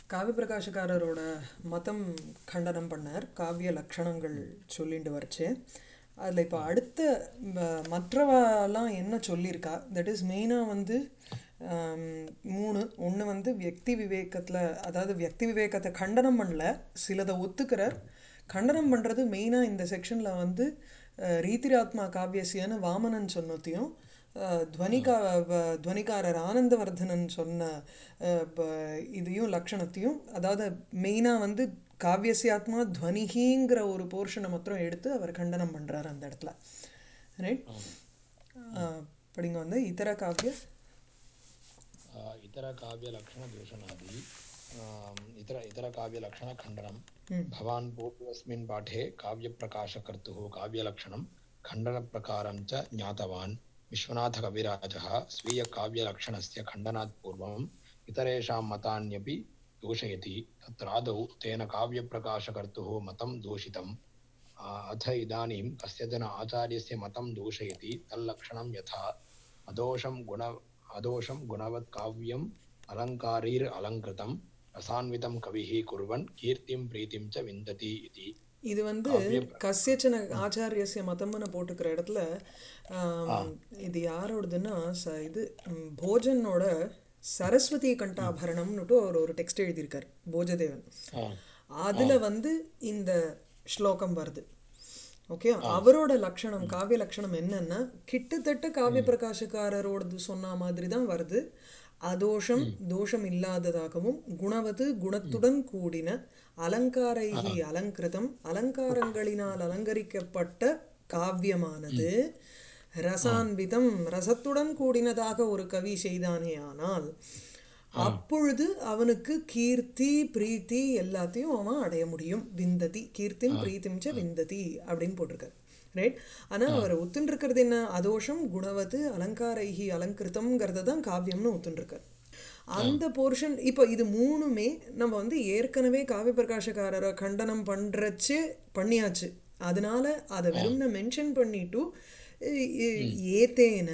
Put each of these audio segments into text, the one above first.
காவிய பிரகாஷக்காரரோட மதம் கண்டனம் பண்ணார் காவிய லக்ஷணங்கள் சொல்லிட்டு வரைச்சு அதில் இப்போ அடுத்த ம- மற்றவெல்லாம் என்ன சொல்லியிருக்கா தட் இஸ் மெயினாக வந்து ஆம், மூணு ஒன்று வந்து வியக்தி விவேகத்தில் அதாவது வியக்தி விவேகத்தை கண்டனம் பண்ணல சிலதை ஒத்துக்கிறார் கண்டனம் பண்ணுறது மெயினாக இந்த செக்ஷனில் வந்து அஹ், ரீதிராத்மா காவியசியன்னு வாமனன் சொன்னதையும் அஹ், துவனிகா வ- துவனிகாரர் ஆனந்தவர்தனன் சொன்ன அஹ், ப- இதையும் லக்ஷணத்தையும் அதாவது மெயினாக வந்து காவியசியாத்மா துவனிகிங்கிற ஒரு போர்ஷனை மாத்திரம் எடுத்து அவர் கண்டனம் பண்ணுறாரு அந்த இடத்துல ரைட் படிங்க வந்து இதர காவிய ಆ, ಇತರ ಕಾವ್ಯ ಲಕ್ಷಣ ದೂಷಣಾದಿ ಆಮ್, ಇತರ ಇತರ ಕಾವ್ಯ ಲಕ್ಷಣ ಖಂಡನಂ ಭವಾನ್ ಪೂರ್ವಸ್ಮಿನ್ ಪಾಠೆ ಕಾವ್ಯ ಪ್ರಕಾಶ ಕರ್ತುಃ ಕಾವ್ಯ ಲಕ್ಷಣಂ ಖಂಡನ ಪ್ರಕಾರಂ ಚ ಜ್ಞಾತವಾನ್ ವಿಶ್ವನಾಥ ಕವಿರಾಜः ಸ್वीय ಕಾವ್ಯ ಲಕ್ಷಣस्य ಖಂಡನಾತ್ पूर्वम् इतरेषां मतान्यपि दूषयति तत्रादौ तेन काव्यप्रकाशकर्तुः मतं दूषितम् आ, अथ इदानीं कस्यचन आचार्यस्य मतं दूषयति तल्लक्षणं यथा अदोषं गुण अदोषं गुणवत् काव्यम् अलङ्कारैर् अलङ्कृतं रसान्वितं कविः कुर्वन् कीर्तिं प्रीतिं च विन्दति इति இது வந்து கசியச்சன ஆச்சாரியசிய மதம்னு போட்டுக்கிற இடத்துல ஆம், இது யாரோடதுன்னா ச இது ம், போஜனோட சரஸ்வதி கண்டாபரணம்னுட்டு ஒரு ஒரு டெக்ஸ்ட் எழுதியிருக்கார் போஜதேவன் அதுல வந்து இந்த ஸ்லோகம் வருது ஓகே அவரோட லட்சணம் காவிய லட்சணம் என்னன்னா கிட்டத்தட்ட காவிய பிரகாசக்காரரோடது சொன்ன மாதிரி தான் வருது அதோஷம் தோஷம் இல்லாததாகவும் குணவது குணத்துடன் கூடின அலங்காரைகி அலங்கிருதம் அலங்காரங்களினால் அலங்கரிக்கப்பட்ட காவியமானது ரசான்விதம் ரசத்துடன் கூடினதாக ஒரு கவி செய்தானேயானால் அப்பொழுது அவனுக்கு கீர்த்தி பிரீத்தி எல்லாத்தையும் அவன் அடைய முடியும் விந்ததி கீர்த்திம் பிரீத்திம் ச விந்ததி அப்படின்னு போட்டிருக்காரு ரைட் ஆனா அவர் ஒத்துண்டிருக்கிறது என்ன அதோஷம் குணவத்து அலங்காரைகி அலங்கிருத்தம்ங்கிறத தான் காவியம்னு ஒத்துண்டிருக்காரு அந்த போர்ஷன் இப்போ இது மூணுமே நம்ம வந்து ஏற்கனவே காவிய பிரகாஷக்காரரை கண்டனம் பண்றச்சு பண்ணியாச்சு அதனால அதை வெறும்ன மென்ஷன் பண்ணிட்டு இ- இ- ஏத்தேன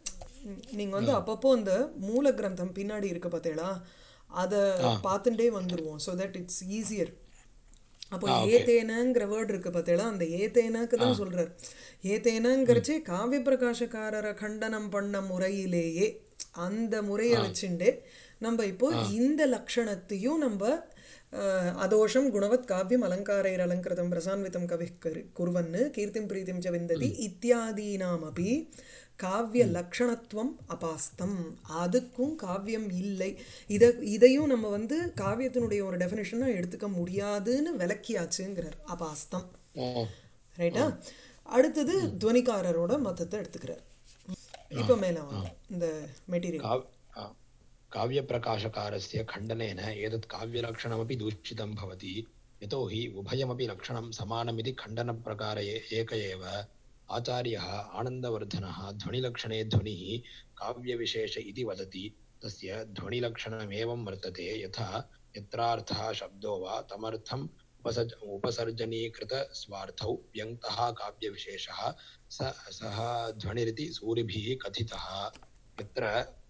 நீங்க வந்து அப்பப்போ அந்த மூல கிரந்தம் பின்னாடி இருக்கு பார்த்தீங்களா அதை பார்த்துட்டே வந்துருவோம் ஸோ தட் இட்ஸ் ஈஸியர் அப்போ ஏத்தேனங்கிற வேர்ட் இருக்கு பார்த்தீங்களா அந்த ஏத்தேனக்கு தான் சொல்றார் ஏத்தேனங்கிறச்சு காவிய பிரகாஷக்காரரை கண்டனம் பண்ண முறையிலேயே அந்த முறையை வச்சுண்டு நம்ம இப்போ இந்த லக்ஷணத்தையும் நம்ம அஹ், அதோஷம் குணவத் காவியம் அலங்காரைர் அலங்கிருதம் பிரசான்விதம் கவி கரு- குர்வன்னு கீர்த்திம் பிரீத்திம் ச விந்ததி இத்தியாதீனாமபி காவிய லக்ஷணத்துவம் அபாஸ்தம் அதுக்கும் காவியம் இல்லை இதை இதையும் நம்ம வந்து காவியத்தினுடைய ஒரு டெஃபினேஷனாக எடுத்துக்க முடியாதுன்னு விளக்கியாச்சுங்கிறார் அபாஸ்தம் ரைட்டா அடுத்தது துவனிக்காரரோட மதத்தை எடுத்துக்கிறார் இப்போ மேலே வாங்க இந்த மெட்டீரியல் काव् आ, काव्यप्रकाशकारस्य खण्डनेन एतत् काव्यलक्षणमपि दूषितं भवति यतोहि उभयमपि लक्षणं समानमिति खण्डनप्रकार ए- एक एव आचार्यः आनन्दवर्धनः ध्वनिलक्षणे ध्वनिः काव्यविशेष इति वदति तस्य ध्वनिलक्षणमेवं वर्तते यथा यत्रार्थः शब्दो वा तमर्थम् उपसर्ज उपसर्जनीकृतस्वार्थौ व्यङ्क्तः काव्यविशेषः स सः ध्वनिरिति सूरिभिः कथितः यत्र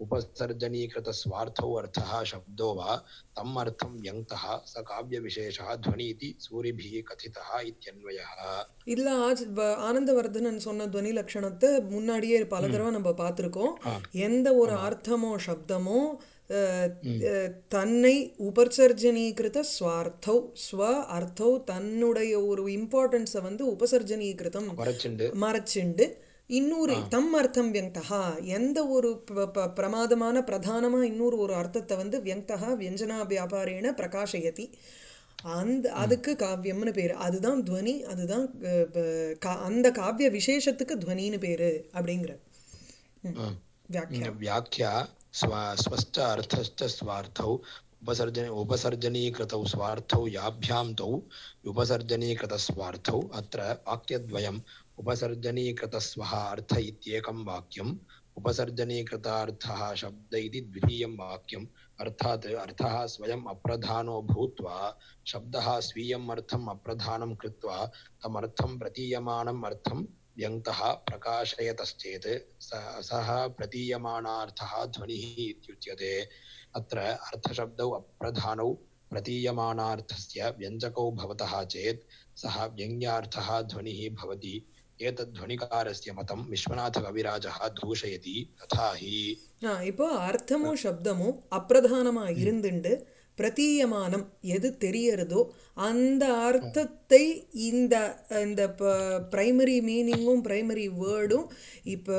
उपसर्जनीकृतस्वार्थौ अर्थः शब्दो वा तम् अर्थं व्यङ्क्तः स काव्यविशेषः ध्वनि इति सूरिभिः कथितः इत्यन्वयः இதுல ஆச் வ- ஆனந்தவர்தனன் சொன்ன துவனி லட்சணத்தை முன்னாடியே பல தடவை நம்ம பார்த்துருக்கோம் எந்த ஒரு அர்த்தமோ சப்தமோ அஹ், அஹ், தன்னை உபசர்ஜனீகிருத ஸ்வார்த்தௌ ஸ்வ அர்த்தௌ தன்னுடைய ஒரு இம்பார்ட்டன்ஸை வந்து உபசர்ஜனீகிருதம் மறைச்சுண்டு மறைச்சிண்டு இன்னொரு தம் அர்த்தம் வியங்தகா எந்த ஒரு ப- ப- பிரமாதமான பிரதானமா இன்னொரு ஒரு அர்த்தத்தை வந்து வியங்தகா வியஞ்சனா வியாபாரேன பிரகாஷயதி அந்த அதுக்கு காவியம்னு பேரு அதுதான் துவனி அதுதான் அஹ், ப- கா- அந்த காவிய விசேஷத்துக்கு துவனின்னு பேரு அப்படிங்கிற ம். வியாக்கியா व्याख्या स्व स्वश्च अर्थश्च स्वार्थौ उपसर्जन उपसर्जनीकृतौ स्वार्थौ याभ्यां तौ उपसर्जनीकृतस्वार्थौ अत्र वाक्यद्वयम् उपसर्जनीकृतस्वः अर्थ इत्येकं वाक्यम् उपसर्जनीकृतार्थः शब्द इति द्वितीयं वाक्यम् अर्थात् अर्थः स्वयम् अप्रधानो भूत्वा शब्दः स्वीयम् अर्थम् अप्रधानं कृत्वा तमर्थं प्रतीयमानम् अर्थं व्यङ्क्तः प्रकाशयतश्चेत् स सः प्रतीयमानार्थः ध्वनिः इत्युच्यते अत्र अर्थशब्दौ अप्रधानौ प्रतीयमानार्थस्य व्यञ्जकौ भवतः चेत् सः व्यङ्ग्यार्थः ध्वनिः भवति एतद्ध्वनिकारस्य मतं विश्वनाथकविराजः दूषयति तथा हि ஆ இப்போ அர்த்தமும் சப்தமும் அப்பிரதானமா இருந்துண்டு பிரதீயமானம் எது தெரியறதோ அந்த அர்த்தத்தை இந்த இந்த ப்ரைமரி மீனிங்கும் ப்ரைமரி வேர்டும் இப்போ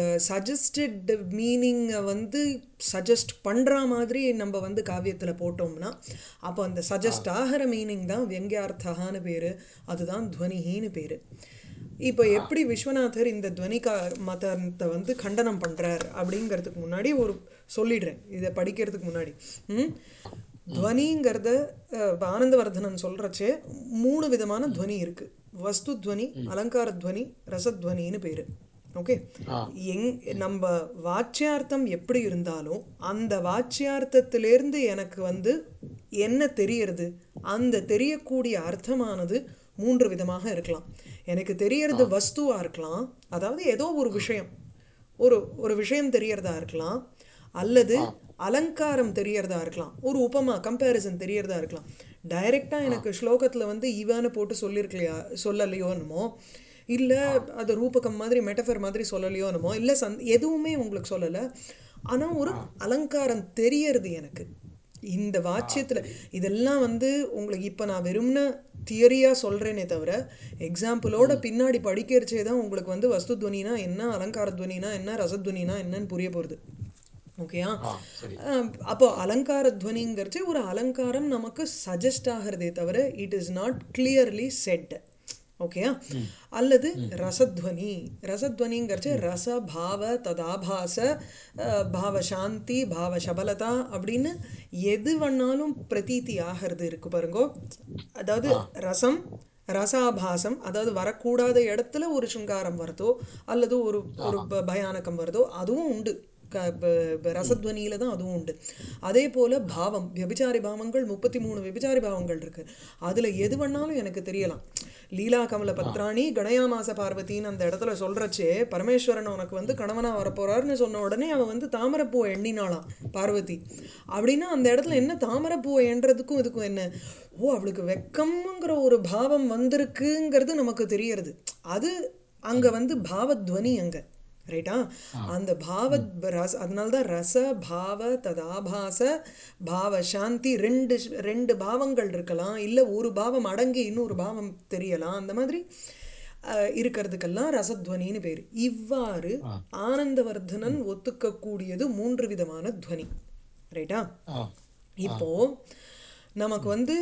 சஜஸ்டட் மீனிங்கை வந்து சஜஸ்ட் பண்ணுற மாதிரி நம்ம வந்து காவியத்தில் போட்டோம்னா அப்போ அந்த சஜஸ்ட் ஆகிற மீனிங் தான் வியங்கியார்த்தகான்னு பேர் அதுதான் துவனிகின்னு பேர் இப்போ எப்படி விஸ்வநாதர் இந்த துவனிகா மதத்தை வந்து கண்டனம் பண்ணுறார் அப்படிங்கிறதுக்கு முன்னாடி ஒரு சொல்லிடுறேன் இதை படிக்கிறதுக்கு முன்னாடி ம் துவனிங்கிறத அஹ், ஆனந்தவர்தனன் சொல்கிறச்சே மூணு விதமான துவனி இருக்குது வஸ்து துவனி அலங்கார துவனி ரசத்வனின்னு பேர் ஓகே எங் நம்ம வாச்சியார்த்தம் எப்படி இருந்தாலும் அந்த வாச்சியார்த்தத்திலேருந்து எனக்கு வந்து என்ன தெரியறது அந்த தெரியக்கூடிய அர்த்தமானது மூன்று விதமாக இருக்கலாம் எனக்கு தெரியறது வஸ்துவா இருக்கலாம் அதாவது ஏதோ ஒரு விஷயம் ஒரு ஒரு விஷயம் தெரியறதா இருக்கலாம் அல்லது அலங்காரம் தெரியறதா இருக்கலாம் ஒரு உபமா கம்பேரிசன் தெரியறதா இருக்கலாம் டைரெக்டாக எனக்கு ஸ்லோகத்தில் வந்து இவன்னு போட்டு சொல்லியிருக்கலையா சொல்லலையோன்னுமோ இல்லை அது ரூபகம் மாதிரி மெட்டஃபர் மாதிரி சொல்லலையோன்னுமோ இல்லை சந் எதுவுமே உங்களுக்கு சொல்லலை ஆனால் ஒரு அலங்காரம் தெரியறது எனக்கு இந்த வாச்சியத்தில் இதெல்லாம் வந்து உங்களுக்கு இப்போ நான் வெறும்ன தியரியாக சொல்கிறேனே தவிர எக்ஸாம்பிளோட பின்னாடி படிக்கிறச்சே தான் உங்களுக்கு வந்து வஸ்து துவனினா என்ன அலங்கார துவனினா என்ன ரசத்வனினா என்னன்னு புரிய போகிறது ஓகேயா ஆ சரி அப்போ அலங்கார துவனிங்கிறச்சு ஒரு அலங்காரம் நமக்கு சஜஸ்ட் ஆகிறதே தவிர it is not clearly said ஓகேயா அல்லது ரசத்வனி ரசத்வனிங்கிறச்சு ரச பாவ ததாபாச அஹ், பாவ சாந்தி பாவ சபலதா அப்படின்னு எது வேணாலும் பிரதீதி ஆகிறது இருக்கு பாருங்கோ அதாவது ரசம் ரசாபாசம் அதாவது வரக்கூடாத இடத்துல ஒரு சிங்காரம் வருதோ அல்லது ஒரு ஒரு ப- பயானகம் வருதோ அதுவும் உண்டு க ப- ப- ரசத்வனியில தான் அதுவும் உண்டு அதே போல பாவம் விபச்சாரி பாவங்கள் முப்பத்தி மூணு விபச்சாரி பாவங்கள் இருக்கு அதுல எது வேணாலும் எனக்கு தெரியலாம் லீலா கமல பத்ராணி கணயாமாச பார்வதின்னு அந்த இடத்துல சொல்றச்சே பரமேஸ்வரன் உனக்கு வந்து கணவனா வரப்போறாருன்னு சொன்ன உடனே அவன் வந்து தாமரைப்பூவை எண்ணினாளாம் பார்வதி அப்படின்னா அந்த இடத்துல என்ன தாமரைப்பூவை எண்றதுக்கும் இதுக்கும் என்ன ஓ அவளுக்கு வெக்கம்ங்கிற ஒரு பாவம் வந்திருக்குங்கிறது நமக்கு தெரியறது அது அங்க வந்து பாவத்வனி அங்க ரைட்டா அந்த பாவ ரச அதனால தான் ரச பாவ ததாபாச பாவ சாந்தி ரெண்டு ஷ்- ரெண்டு பாவங்கள் இருக்கலாம் இல்லை ஒரு பாவம் அடங்கி இன்னொரு பாவம் தெரியலாம் அந்த மாதிரி அஹ், இருக்கிறதுக்கெல்லாம் ரசத்வனின்னு பேர் இவ்வாறு ஆனந்தவர்தனன் ஒத்துக்கக்கூடியது மூன்று விதமான துவனி ரைட்டா ஆ இப்போ நமக்கு வந்து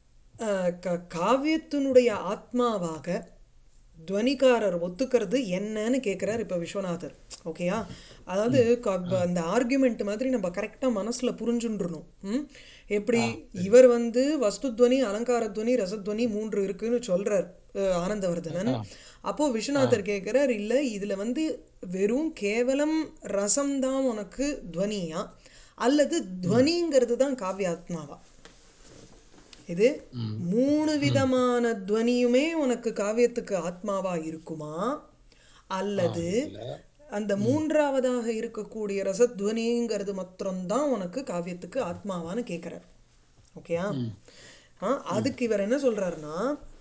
அஹ், க- காவியத்தினுடைய ஆத்மாவாக துவனிகாரர் ஒத்துக்கிறது என்னன்னு கேட்குறார் இப்போ விஸ்வநாதர் ஓகேயா அதாவது க- அந்த ஆர்குமெண்ட் மாதிரி நம்ம கரெக்டாக மனசில் புரிஞ்சுன்றணும் ம் எப்படி இவர் வந்து வஸ்துத்வனி அலங்காரத்வனி ரசத்வனி மூன்று இருக்குன்னு சொல்றார் அஹ், ஆனந்தவர்தனன் அப்போ விஸ்வநாதர் கேட்குறார் இல்லை இதில் வந்து வெறும் கேவலம் ரசம்தான் உனக்கு துவனியா அல்லது துவனிங்கிறது தான் காவியாத்மாவா இது மூணு விதமான துவனியுமே உனக்கு காவியத்துக்கு ஆத்மாவா இருக்குமா அல்லது அந்த மூன்றாவதாக இருக்கக்கூடிய ரசத்வனிங்கிறது மாத்திரம்தான் உனக்கு காவியத்துக்கு ஆத்மாவான்னு கேட்குறார் ஓகேயா ஆ அதுக்கு இவர் என்ன சொல்றாருன்னா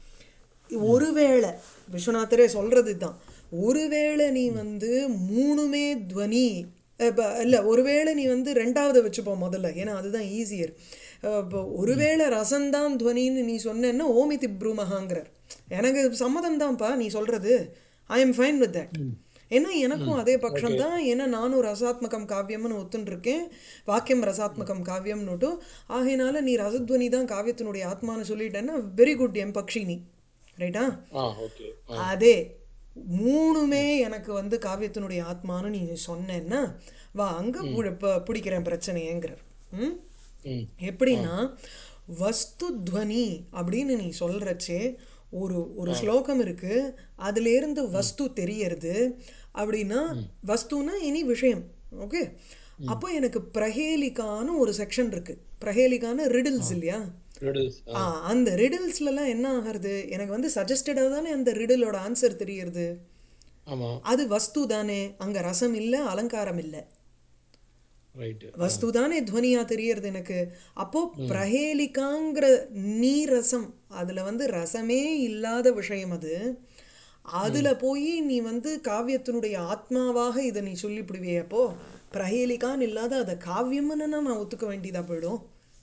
ஒருவேளை விஸ்வநாதரே சொல்றது தான் ஒருவேளை நீ வந்து மூணுமே துவனி இப்போ இல்லை ஒருவேளை நீ வந்து ரெண்டாவது வச்சுப்போ முதல்ல ஏன்னா அதுதான் ஈஸியர் இப்போ ஒருவேளை ரசந்தான் துவனின்னு நீ சொன்னேன்னா ஓமிதி ப்ரூமஹாங்கிறார் எனக்கு சம்மதம் தான்ப்பா நீ சொல்றது I am fine with that ஏன்னா எனக்கும் அதே பட்சம் தான் ஏன்னா நானும் ரசாத்மகம் காவியம்னு ஒத்துன்னு இருக்கேன் வாக்கியம் ரசாத்மகம் காவியம்னுட்டும் ஆகையினால நீ ரசத்வனி தான் காவியத்தினுடைய ஆத்மான்னு சொல்லிட்டேன்னா வெரி குட் எம் பக்ஷினி ரைட்டா ஆ ஓகே அதே மூணுமே எனக்கு வந்து காவியத்தினுடைய ஆத்மான்னு நீ சொன்னேன்னா வா அங்க பு- ப- பிடிக்கிறேன் பிரச்சனையேங்கிறார் ம் ம் எப்படின்னா வஸ்து துவனி அப்படின்னு நீ சொல்றச்சே ஒரு ஒரு ஸ்லோகம் இருக்கு அதுல இருந்து வஸ்து தெரியறது அப்படின்னா வஸ்துனா இனி விஷயம் ஓகே அப்போ எனக்கு பிரஹேலிகான்னு ஒரு செக்ஷன் இருக்கு பிரஹேலிகான்னு ரிடில்ஸ் இல்லையா ரிடில்ஸ் ஆ அந்த ரிடில்ஸ்லலாம் என்ன ஆகிறது எனக்கு வந்து சஜஸ்டடாக தானே அந்த ரிடிலோட ஆன்சர் தெரியறது ஆமா அது வஸ்து தானே அங்க ரசம் இல்லை அலங்காரம் இல்லை ரைட் வஸ்து தானே துவனியா தெரியறது எனக்கு அப்போ பிரஹேலிகாங்கிற நீரசம் அதுல வந்து ரசமே இல்லாத விஷயம் அது அதுல போய் நீ வந்து காவியத்தினுடைய ஆத்மாவாக இதை நீ சொல்லிவிடுவே அப்போ பிரஹேலிகான்னு இல்லாத அதை காவியம்னு நான் ஒத்துக்க வேண்டியதா போயிடும்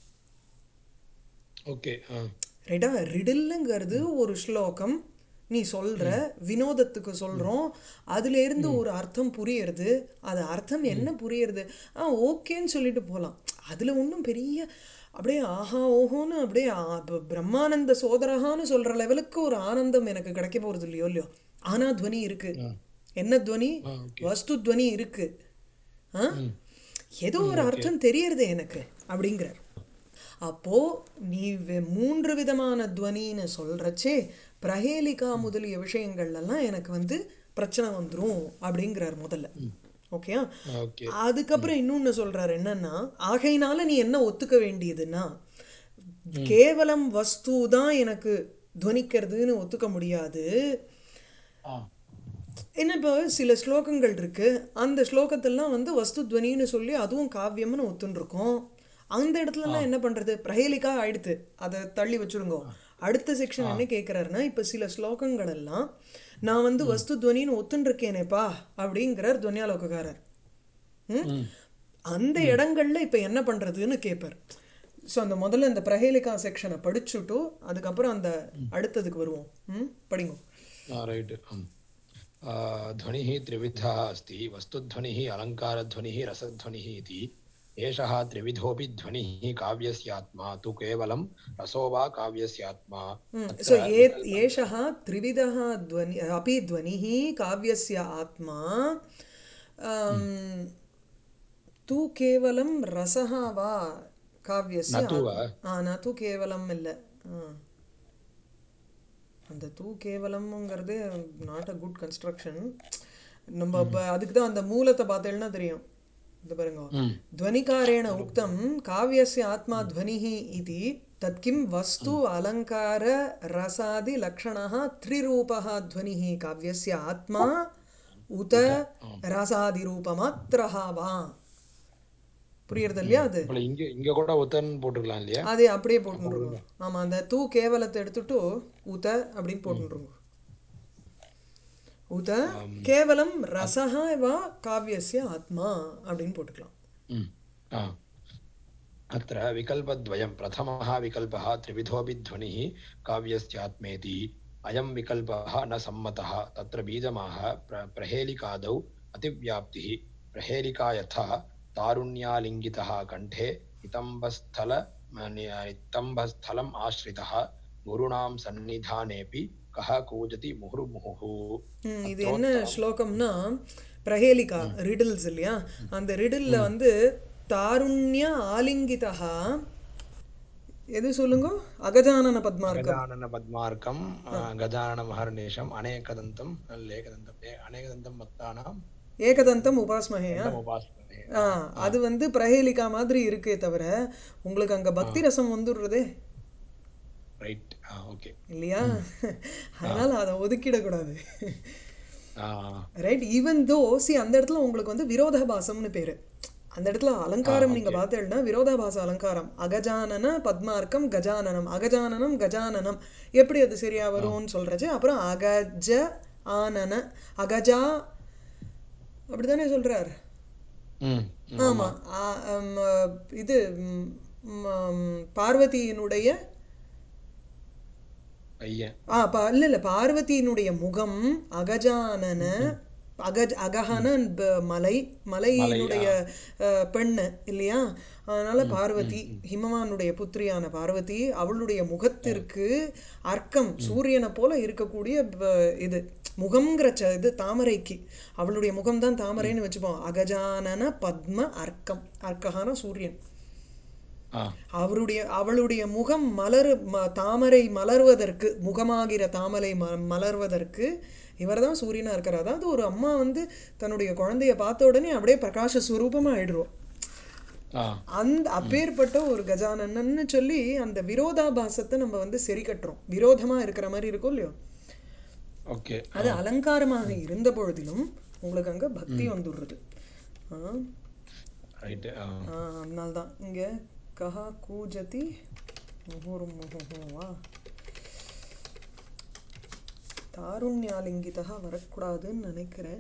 ஓகே ஆ ரைட்டா ரிடில்லுங்கிறது ஒரு ஸ்லோகம் நீ சொல்ற வினோதத்துக்கு சொல்றோம் அதுல இருந்து ஒரு அர்த்தம் புரியறது அது அர்த்தம் என்ன புரியறது ஆ ஓகேன்னு சொல்லிட்டு போலாம் அதுல ஒன்றும் பெரிய அப்படியே ஆஹா ஓஹோன்னு அப்படியே ஆ- ப- பிரம்மானந்த சோதரகான்னு சொல்ற லெவலுக்கு ஒரு ஆனந்தம் எனக்கு கிடைக்க போறது இல்லையோ இல்லையோ ஆனா துவனி இருக்கு என்ன துவனி ஆ ஓகே வஸ்து துவனி இருக்கு ஆ ஏதோ ஒரு அர்த்தம் தெரியறது எனக்கு அப்படிங்கிறார் அப்போ நீ வே- மூன்று விதமான துவனின்னு சொல்றச்சே பிரஹேலிகா முதலிய விஷயங்கள்ல எல்லாம் எனக்கு வந்து பிரச்சனை வந்துரும் அப்படிங்கிறார் முதல்ல ஓகேயா ஓகே அதுக்கப்புறம் இன்னொன்னு சொல்றாரு என்னன்னா ஆகையினால நீ என்ன ஒத்துக்க வேண்டியதுன்னா கேவலம் வஸ்து தான் எனக்கு துவனிக்கிறதுன்னு ஒத்துக்க முடியாது ஆ என்ன இப்போ சில ஸ்லோகங்கள் இருக்கு அந்த ஸ்லோகத்தெல்லாம் வந்து வஸ்து துவனின்னு சொல்லி அதுவும் காவியம்னு ஒத்துன்ருக்கோம் அந்த இடத்துலலாம் என்ன பண்றது பிரஹேலிக்கா ஆயிடுத்து அதை தள்ளி வச்சுருங்க அடுத்த செக்ஷன் என்ன கேட்குறாருன்னா இப்போ சில ஸ்லோகங்கள் எல்லாம் நான் வந்து வஸ்து துவனின்னு ஒத்துன்ருக்கேனேப்பா அப்படிங்கிறார் துவனியாலோகக்காரர் ம்? ம் அந்த இடங்கள்ல இப்போ என்ன பண்றதுன்னு கேட்பார் ஸோ அந்த முதல்ல இந்த பிரஹேலிகா செக்ஷனை படிச்சுட்டு அதுக்கப்புறம் அந்த அடுத்ததுக்கு வருவோம் ம் படிங்க रैट् ध्वनिः त्रिविधः अस्ति वस्तुध्वनिः अलङ्कारध्वनिः रसध्वनिः इति एषः त्रिविधोऽपि ध्वनिः काव्यस्यात्मा तु केवलं रसो वा काव्यस्यात्मा सो अत्र ये एषः त्रिविधः ध्वनि अपि ध्वनिः काव्यस्य आत्मा अम्, तु केवलं रसः वा काव्यस्य न तु वा ஆத்மா. ஆ न तु केवलम् இல்லை ஆ. அந்த தூ கேவலம்ங்கிறது நாட் அ குட் கன்ஸ்ட்ரக்ஷன் நம்ம இப்போ அதுக்கு தான் அந்த மூலத்தை பார்த்தேன்னா தெரியும் இது பாருங்க ம் ध्वनिकारेण उक्तं काव्यस्य आत्मा ध्वनिः इति तत् किं वस्तु अलङ्कार रसादिलक्षणः त्रिरूपः ध्वनिः काव्यस्य आत्मा उत रसादिरूपमात्रः वा புரியுறது இல்லையா அது இப்போ இங்க இங்க கூட உத்தன் போட்டுக்கலாம் இல்லையா அதே அப்படியே போட்டுருங்க ஆமா அந்த தூ கேவலத்தை எடுத்துட்டு உத அப்படின்னு போட்டுருங்க உத கேவலம் ரசஹ வா காவியஸ்ய ஆத்மா அப்படின்னு போட்டுக்கலாம் ம் आ अत्र विकल्पद्वयं प्रथमः विकल्पः त्रिविधोऽपि ध्वनिः काव्यस्यात्मेति अयं विकल्पः न सम्मतः तत्र बीजमाह प्र प्रहेलिकादौ अतिव्याप्तिः प्रहेलिका यथा तारुण्यालिङ्गितः कण्ठे नितम्बस्थल नितम्बस्थलम् आश्रितः गुरूणां सन्निधानेऽपि कः कूजति मुहुर्मुहुः ம், இது என்ன ஸ்லோகம்னா பிரஹேலிகா ரிடில்ஸ் இல்லையா அந்த ரிடில்ல வந்து தாருண்ய ஆலிங்கிதா எது சொல்லுங்க அகஜானன பத்மார்க்கம் गजाननपद्मार्कं गजाननमहर्निशम् अनेकदन्तं लेखदन्तं अनेकदन्तं भक्तानां ஏகதந்தம் உபாஸ்மகேயா उपासने ஆ அது வந்து பிரஹேலிகா மாதிரி இருக்கே தவிர உங்களுக்கு அங்க பக்தி ரசம் வந்துடுறதே ரைட் ஓகே இல்லையா அதனால அதை ஒதுக்கிடக்கூடாது ஆ ரைட் ஈவன் தோ சி அந்த இடத்துல உங்களுக்கு வந்து விரோதாபாசம்னு பேரு அந்த இடத்துல அலங்காரம் நீங்க பார்த்தீங்கன்னா விரோதாபாச அலங்காரம் அகஜானன பத்மார்க்கம் கஜானனம் அகஜானனம் கஜானனம் எப்படி அது சரியா வரும்னு சொல்றச்சு அப்புறம் அகஜ ஆனன அகஜா அப்படிதானே சொல்றார் ம் ஆமா ஆ, ம், இது ம், ம், பார்வதியினுடைய பையன் ஆ பா இல்ல இல்ல பார்வதியினுடைய முகம் அகஜானன அகஜ அகஹன ப- மலை மலையினுடைய அஹ், பெண்ணு இல்லையா அதனால பார்வதி ஹிமவானுடைய புத்திரியான பார்வதி அவளுடைய முகத்திற்கு அர்க்கம் சூரியனை போல இருக்கக்கூடிய ப- இது முகம்ங்கிற ச இது தாமரைக்கு அவளுடைய முகம்தான் தாமரைன்னு வச்சுப்போம் அகஜானன பத்ம அர்க்கம் அர்க்கஹான சூரியன் ஆ அவருடைய அவளுடைய முகம் மலர் ம- தாமரை மலர்வதற்கு முகமாகிற தாமரை ம மலர்வதற்கு இவர்தான் சூரியனா இருக்கார் அதாவது ஒரு அம்மா வந்து தன்னுடைய குழந்தைய பார்த்த உடனே அப்படியே பிரகாச ஸ்வரூபமா ஆயிடுவோம் ஆ அந்த அப்பேற்பட்ட ஒரு கஜானன்னு சொல்லி அந்த விரோதாபாசத்தை நம்ம வந்து சரி கட்டுறோம் விரோதமா இருக்கிற மாதிரி இருக்கும் இல்லையோ ஓகே அது அலங்காரமாக இருந்த பொழுதிலும் உங்களுக்கு அங்க பக்தி வந்துடுறது ஆ ரைட்டு ஆ, அதனால்தான் இங்கே கஹா கூஜதி முகுர் முகுவா தாருண்யாலிங்கிதா வரக்கூடாதுன்னு நினைக்கிறேன்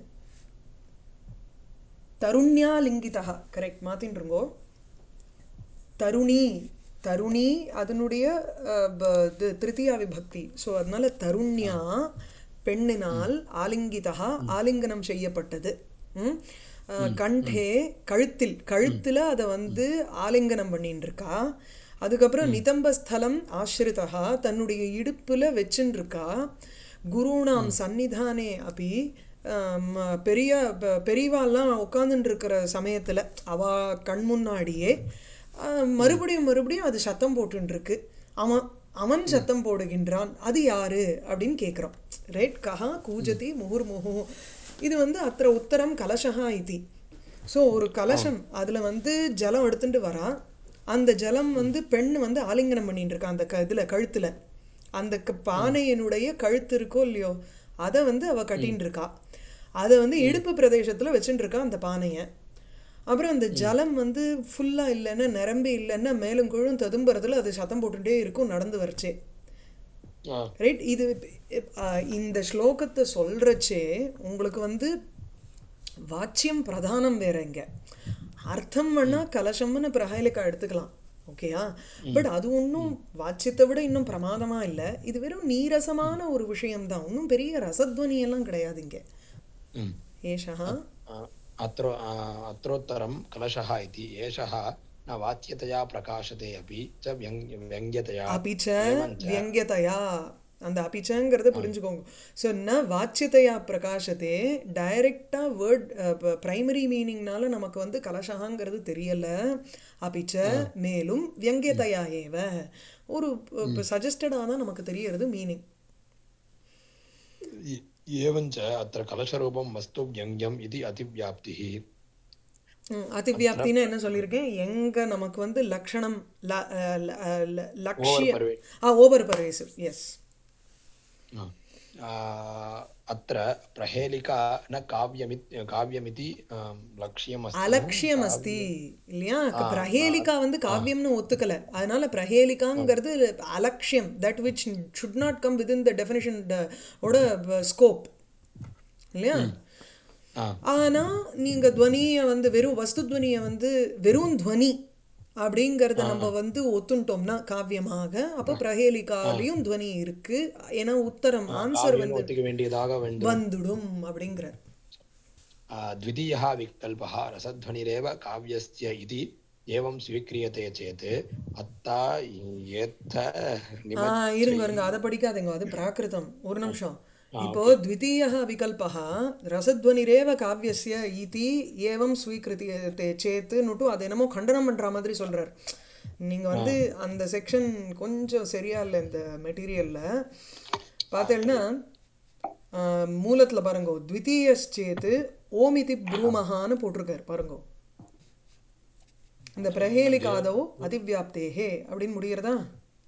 தருண்யாலிங்கிதா கரெக்ட் மாத்தின்றுங்கோ தருணி தருணி அதனுடைய அஹ், ப- இது திருத்தியா விபக்தி ஸோ அதனால தருண்யா பெண்ணினால் ஆலிங்கிதா ஆலிங்கனம் செய்யப்பட்டது ம்? அஹ், கண்டே கழுத்தில் கழுத்தில் அதை வந்து ஆலிங்கனம் பண்ணின்னு இருக்கா அதுக்கப்புறம் நிதம்பஸ்தலம் ஆசிரிதா தன்னுடைய இடுப்புல வச்சுன்னு இருக்கா குருணாம் சந்நிதானே அப்படி ஆம், பெரிய ப- பெரியவாள்லாம் உட்காந்துட்டு இருக்கிற சமயத்தில் அவ கண் முன்னாடியே ஆ, மறுபடியும் மறுபடியும் அது சத்தம் போட்டுன்னு இருக்கு அவன் அவன் சத்தம் போடுகின்றான் அது யாரு அப்படின்னு கேட்குறோம் ரைட் கஹா கூஜதி முகுர்முகு இது வந்து அத்திர உத்தரம் கலசகா இதி ஸோ ஒரு கலசம் அதில் வந்து ஜலம் எடுத்துட்டு வரா அந்த ஜலம் வந்து பெண் வந்து ஆலிங்கனம் பண்ணிட்டு இருக்கா அந்த க இதில் கழுத்தில் அந்த க- பானையினுடைய கழுத்து இருக்கோ இல்லையோ அதை வந்து அவ கட்டின்னு இருக்கா அதை வந்து இடுப்பு பிரதேசத்தில் வச்சுட்டு இருக்கா அந்த பானையை அப்புறம் அந்த ஜலம் வந்து ஃபுல்லாக இல்லைன்னா நிரம்பி இல்லைன்னா மேலும் கீழும் ததும்புறதுல அது சத்தம் போட்டுட்டே இருக்கும் நடந்து வரச்சே ஆ ரைட் இது அஹ், இந்த ஸ்லோகத்தை சொல்கிறச்சே உங்களுக்கு வந்து வாச்சியம் பிரதானம் வேற இங்க அர்த்தம் வேணா கலசம்னு பிரஹைலிக்கா எடுத்துக்கலாம் ஓகேயா பட் அது ஒன்றும் வாச்சியத்தை விட இன்னும் பிரமாதமா இல்லை இது வெறும் நீரசமான ஒரு விஷயம்தான் ஒன்றும் பெரிய ரசத்வனி எல்லாம் கிடையாது இங்க ம் ஏஷா आ, अत्र आ, अत्रोत्तरं कलशः इति एषः न वाच्यतया प्रकाशते अपि च व्यङ्ग्य व्यङ्ग्यतया அபிச்ச एवञ्च வியங்கியதையா அந்த அபிச்சங்கிறத புரிஞ்சுக்கோங்க ஸோ ந வாச்சியத்தையா பிரகாசத்தே டைரெக்டாக வேர்ட் ப்ரைமரி மீனிங்னால நமக்கு வந்து கலசகாங்கிறது தெரியல அபிச்ச மேலும் வியங்கியதையா ஏவ ஒரு சஜஸ்டடாக தான் நமக்கு தெரியறது மீனிங் ए- एवञ्च अत्र कलशरूपं वस्तु व्यङ्ग्यम् इति अतिव्याप्तिः அதிவியாப்தின்னு என்ன சொல்லியிருக்கேன் எங்க நமக்கு வந்து லக்ஷணம் ல- அஹ் ல- அஹ் ல- லக்ஷ்ய ओवर् पर्वे ஆ ஓவர் பர்வேசிவ் எஸ் आ, आ, अत्र प्रहेलिका न काव्यमित् काव्यमिति आम्, लक्ष्यमस्ति அலட்சியம் அஸ்தி இல்லையா பிரஹேலிகா வந்து காவியம்னு ஒத்துக்கல அதனால பிரஹேலிகாங்கிறது அலட்சியம் that which should not come within the definition ஓட ஸ்கோப் இல்லையா ஆ ஆனா நீங்க துவனியை வந்து வெறும் வஸ்து துவனியை வந்து வெறும் துவனி அப்படிங்கறத நம்ம வந்து ஒத்துட்டோம்னா காவியமாக அப்போ பிரஹேலிகாலையும் துவனி இருக்கு ஏன்னா உத்தரம் ஆன்சர் காவியம் வந்து ஒத்துக்க வேண்டியதாக வேண்டும் வந்துடும் அப்படிங்கிற आ, द्वितीयः विकल्पः रसध्वनिरेव काव्यस्य इति एवं स्वीक्रियते चेत् अत्ता एत्थ ஆ இருங்க இருங்க அதை படிக்காதீங்க அது பிராகிருதம் ஒரு நிமிஷம் இப்போ द्वितीयः विकल्पः ரசத்வனிரேவ காவியஸ்ய இதி ஏவம் ஸ்வீகிருத்தியதே சேத்துன்னுட்டு அது என்னமோ கண்டனம் பண்ற மாதிரி சொல்றார் நீங்க வந்து அந்த செக்ஷன் கொஞ்சம் சரியா இல்லை இந்த மெட்டீரியல்ல பார்த்தேன்னா மூலத்துல பாருங்க த்விதீயச்சேத்து ஓமிதி ப்ரூமஹான்னு போட்டிருக்கார் பாருங்க இந்த பிரஹேலிகாதோ அதிவியாப்தேஹே அப்படின்னு முடிகிறதா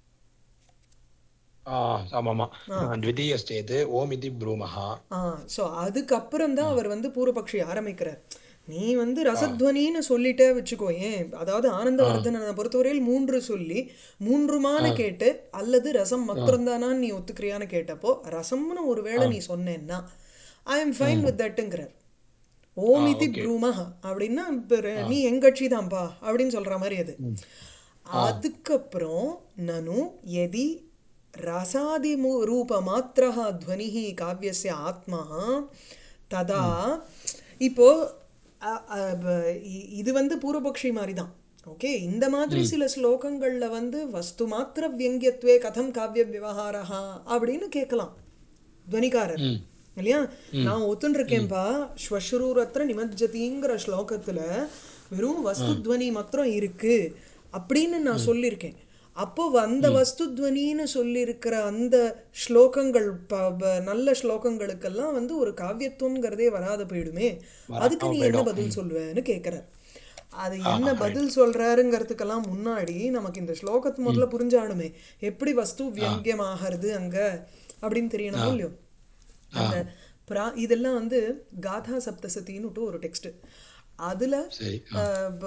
ஆமாமா द्वितीयश्चेत् ओम् इति ब्रूमः ஆ ஸோ அதுக்கப்புறம் தான் அவர் வந்து பூர்வபக்ஷி ஆரம்பிக்கிறார் நீ வந்து ரசத்வனின்னு சொல்லிட்டே வச்சுக்கோ ஏன் அதாவது ஆனந்தவர்தனை பொறுத்தவரையில் மூன்று சொல்லி மூன்றுமான கேட்டு அல்லது ரசம் மாத்திரம்தானான்னு நீ ஒத்துக்கிறியான்னு கேட்டப்போ ரசம்னு ஒருவேளை நீ சொன்னேன்னா ஐ எம் ஃபைன் வித் தட்டுங்கிறார் ஓமிதி ப்ரூமஹ அப்படின்னா இப்ப ரெ- நீ என் கட்சி தான்ப்பா அப்படின்னு சொல்ற மாதிரி அது அதுக்கப்புறம் நனு எதி ரசாதி ரூப மாத்திரா துவனிः காவியஸ்ய ஆத்மா ததா இப்போ அ- அ- ப- இ- இது வந்து பூர்வபக்ஷி மாதிரி தான் ஓகே இந்த மாதிரி சில ஸ்லோகங்கள்ல வந்து வஸ்து மாத்திர வியங்கியத்வே கதம் காவிய விவகாரா அப்படின்னு கேட்கலாம் துவனிகாரர் இல்லையா நான் ஒத்துன்னு இருக்கேன்பா ஸ்வஸ்ரூரத்ர நிமஜ்ஜதிங்கிற ஸ்லோகத்துல வெறும் வஸ்து துவனி மாத்திரம் இருக்கு அப்படின்னு நான் சொல்லியிருக்கேன் அப்போ அந்த வஸ்து துவனின்னு சொல்லியிருக்கிற அந்த ஸ்லோகங்கள் ப- ப- நல்ல ஸ்லோகங்களுக்கெல்லாம் வந்து ஒரு காவியத்துவம்ங்கிறதே வராத போயிடுமே அதுக்கு நீ என்ன பதில் சொல்லுவேன்னு கேட்குறார் அது என்ன பதில் சொல்றாருங்கிறதுக்கெல்லாம் முன்னாடி நமக்கு இந்த ஸ்லோகத்து முதல்ல புரிஞ்சானுமே எப்படி வஸ்து வியங்கியமாகிறது அங்க அப்படின்னு தெரியணும் இல்லையோ அந்த பிரா இதெல்லாம் வந்து காதா சப்தசதின்னுட்டு ஒரு டெக்ஸ்ட் அதில் சரி ஆ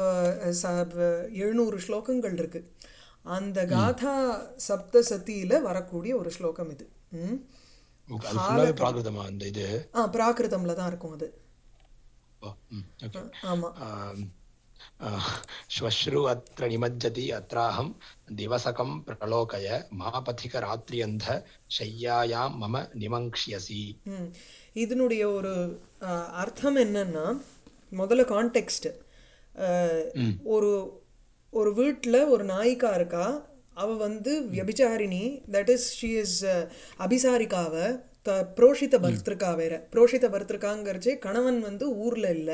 எழுநூறு ஸ்லோகங்கள் இருக்கு அந்த காதா சப்தசதியில் வரக்கூடிய ஒரு ஸ்லோகம் இது ம் ஓகே அது ஃபுல்லாகவே பிராகிருதமா அந்த இது ஆ பிராகிருதம்ல தான் இருக்கும் அது ஓ ம் ஓகே ஆமாம் ஆம், ஆ, श्वश्रु अत्र निमज्जति अत्राहं दिवसकं प्रलोकय मापथिकरात्र्यन्ध शय्यायां मम निमङ्क्ष्यसि ம் இதனுடைய ஒரு அஹ், அர்த்தம் என்னன்னா முதல்ல கான்டெக்ஸ்ட் ம் ஒரு ஒரு வீட்டில் ஒரு நாயிக்கா இருக்கா அவ வந்து வியபிச்சாரிணி தட் இஸ் ஷி இஸ் அபிசாரிக்காவ த புரோஷித பர்திருக்கா வேற புரோஷித பர்திருக்காங்கிறச்சே கணவன் வந்து ஊர்ல இல்லை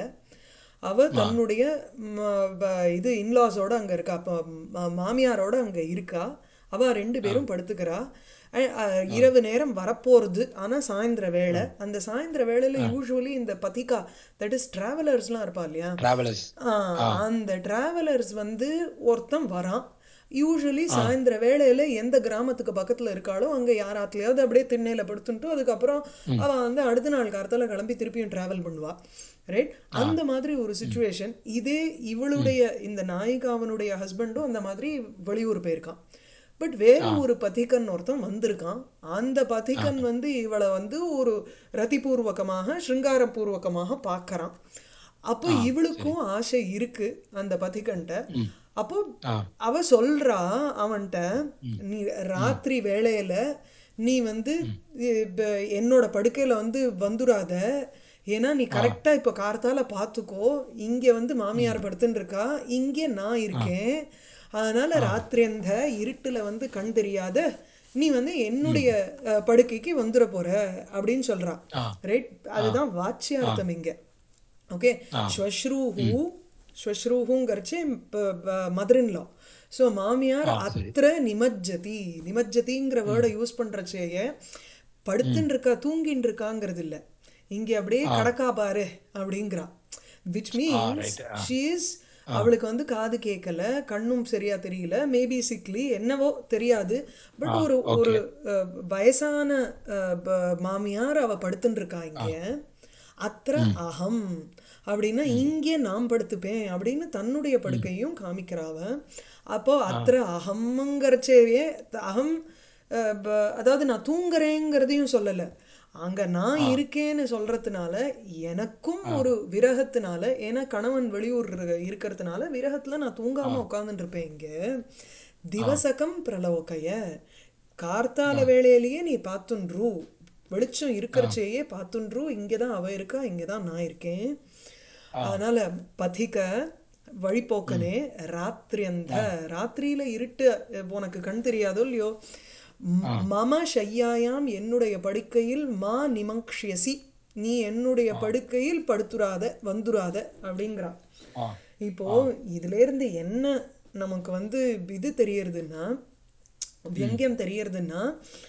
அவ தன்னுடைய ம, வ- இது இன்லாஸோட அங்க இருக்கா அப்போ ம- மாமியாரோட அங்க இருக்கா அவ ரெண்டு பேரும் படுத்துக்கிறா அஹ், அஹ், இரவு நேரம் வரப்போறது ஆனா சாயந்தர வேளை அந்த சாயந்தர வேளையில யூஸ்வலி இந்த பதிகா தட் இஸ் டிராவலர்ஸ்லாம் இருப்பா இல்லையா ट्रावेलर्स् ஆ, அந்த டிராவலர்ஸ் வந்து ஒருத்தன் வரான் யூஸ்வலி சாயந்தர வேளையில எந்த கிராமத்துக்கு பக்கத்துல இருக்காளோ அங்க யாராத்துலயாவது அப்படியே திண்ணையில படுத்துட்டு அதுக்கப்புறம் அவ வந்து அடுத்த நாள் காலத்துல கிளம்பி திருப்பியும் டிராவல் பண்ணுவா ரைட் அந்த மாதிரி ஒரு சுச்சுவேஷன் இதே இவளுடைய இந்த நாயிகாவனுடைய ஹஸ்பண்டும் அந்த மாதிரி வெளியூர் போயிருக்கான் பட் வேற ஒரு பதிகன் ஒருத்தன் வந்திருக்கான் அந்த பதிகன் வந்து இவளை வந்து ஒரு ரதிபூர்வகமாக சிருங்காரபூர்வகமாக பார்க்கறான் அப்போ இவளுக்கும் ஆசை இருக்கு அந்த பதிகன்ட்ட அப்போ ஆ அவ சொல்றா அவன்கிட்ட நீ ராத்திரி வேளையில நீ வந்து இப்ப என்னோட படுக்கையில வந்து வந்துடாத ஏன்னா நீ கரெக்டா இப்ப கார்த்தால பாத்துக்கோ இங்க வந்து மாமியார் படுத்துன்னு இருக்கா இங்க நான் இருக்கேன் அதனால ராத்திரி அந்த இருட்டுல வந்து கண் தெரியாத நீ வந்து என்னுடைய அஹ், படுக்கைக்கு வந்துட போற அப்படின்னு சொல்றா ஆ ரைட் அதுதான் வாச்சியார்த்தம் இங்க ஓகே ஸ்வஸ்ரூஹு ஸ்வஸ்ரூஹுங்கிறச்சே மதர் இன் லா ஸோ மாமியார் அத்திர நிமஜ்ஜதி நிமஜ்ஜதிங்கிற வேர்டை யூஸ் பண்றச்சேயே படுத்துன்னு இருக்கா தூங்கின்னு இருக்காங்கிறது இல்ல இங்க அப்படியே கடக்கா பாரு அப்படிங்கிறா விச் மீன்ஸ் ஷீ இஸ் அவளுக்கு வந்து காது கேட்கல கண்ணும் சரியா தெரியல மேபி சிக்லி என்னவோ தெரியாது பட் ஒரு ஒரு அஹ், வயசான அஹ், ப- மாமியார் அவ படுத்துன்னு இருக்கா இங்க அத்திர அகம் அப்படின்னா இங்கே நான் படுத்துப்பேன் அப்படின்னு தன்னுடைய படுக்கையும் காமிக்கிறாவ அப்போ அத்திர அகம்ங்கிறச்சேவே அகம் அஹ், ப- அதாவது நான் தூங்குறேங்கிறதையும் சொல்லலை அங்க நான் இருக்கேன்னு சொல்றதுனால எனக்கும் ஒரு விரகத்தினால ஏன்னா கணவன் வெளியூர் இரு- இருக்கிறதுனால விரகத்துல நான் தூங்காம உட்கார்ந்துட்டு இருப்பேன் இங்க திவசகம் பிரலோகைய கார்த்தால வேளையிலேயே நீ பார்த்துன்று வெளிச்சம் இருக்கிறச்சேயே பார்த்துன்று இங்கதான் அவ இருக்கா இங்கதான் நான் இருக்கேன் அதனால பதிக வழிபோக்கனே ராத்திரியந்த ராத்திரியில இருட்டு அஹ், உனக்கு கண் தெரியாதோ இல்லையோ ம- மம ஷையாயாம் என்னுடைய படுக்கையில் மா நிமங்க்ஷியசி நீ என்னுடைய படுக்கையில் படுத்துறாத வந்துராத அப்படிங்கிறா ஆ இப்போ இதுல இருந்து என்ன நமக்கு வந்து இது தெரியறதுன்னா வியங்கியம் தெரியறதுன்னா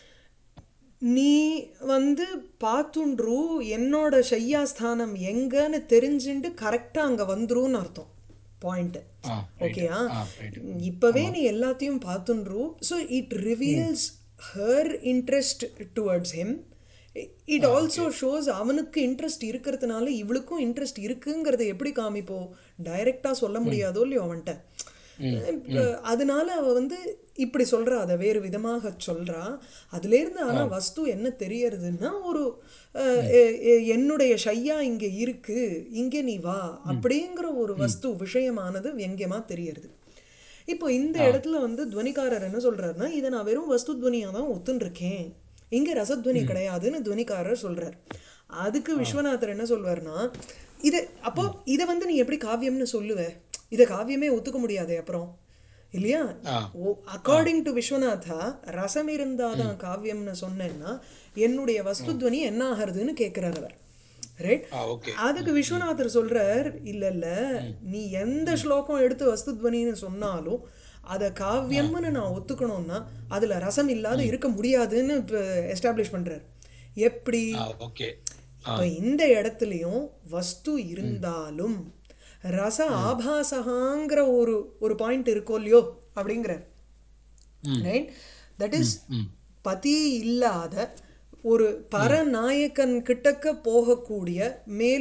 நீ வந்து பார்த்துன்று என்னோட ஷையாஸ்தானம் எங்கன்னு தெரிஞ்சுண்டு கரெக்டா அங்க வந்துருன்னு அர்த்தம் பாயிண்ட் ஆ ஓகேயா ஆ ரைட் இப்பவே நீ எல்லாத்தையும் பார்த்துன்று so it reveals her interest towards him it also shows அவனுக்கு இன்ட்ரெஸ்ட் இருக்கிறதுனால இவளுக்கும் இன்ட்ரெஸ்ட் இருக்குங்கிறத எப்படி காமிப்போம் டைரக்டா சொல்ல முடியாதோ இல்லையோ அவன்கிட்ட இப்ப அதனால அவ வந்து இப்படி சொல்றா அதை வேறு விதமாக சொல்றா அதுல இருந்து ஆனா வஸ்து என்ன தெரியறதுன்னா ஒரு அஹ், எ- எ- என்னுடைய ஷையா இங்க இருக்கு இங்க நீ வா அப்படிங்கிற ஒரு வஸ்து விஷயமானது வியங்கியமா தெரியறது இப்போ இந்த இடத்துல வந்து துவனிக்காரர் என்ன சொல்றாருன்னா இதை நான் வெறும் வஸ்து துவனியா தான் ஒத்துன்னு இருக்கேன் இங்க ரசத்வனி கிடையாதுன்னு துவனிக்காரர் சொல்றார் அதுக்கு விஸ்வநாதர் என்ன சொல்வார்னா இது அப்போ இதை வந்து நீ எப்படி காவியம்னு சொல்லுவ இதை காவியமே ஒத்துக்க முடியாதே அப்புறம் இல்லையா அக்கார்டிங் டு விஸ்வநாதா ரசம் இருந்தாதான் காவியம்னு சொன்னேன்னா என்னுடைய வஸ்துத்வனி என்ன ஆகிறதுன்னு கேட்கிறார் அவர் ரைட் ஆ ஓகே அதுக்கு விஸ்வநாதர் சொல்றார் இல்ல இல்ல நீ எந்த ஸ்லோகம் எடுத்து வஸ்துத்வனின்னு சொன்னாலும் அதை காவியம்னு நான் ஒத்துக்கணும்னா அதுல ரசம் இல்லாத இருக்க முடியாதுன்னு எஸ்டாப்ளிஷ் பண்றார் எப்படி ஆ ஓகே இப்ப இந்த இடத்துலயும் வஸ்து இருந்தாலும் ரச ஆபாசகாங்கிற ஒரு ஒரு பாயிண்ட் இருக்கோ இல்லையோ அப்படிங்கிறார் ரைட் தட் இஸ் ம் பதி இல்லாத ஒரு பரநாயகன் கிட்டக்க போகக்கூடிய மேலும்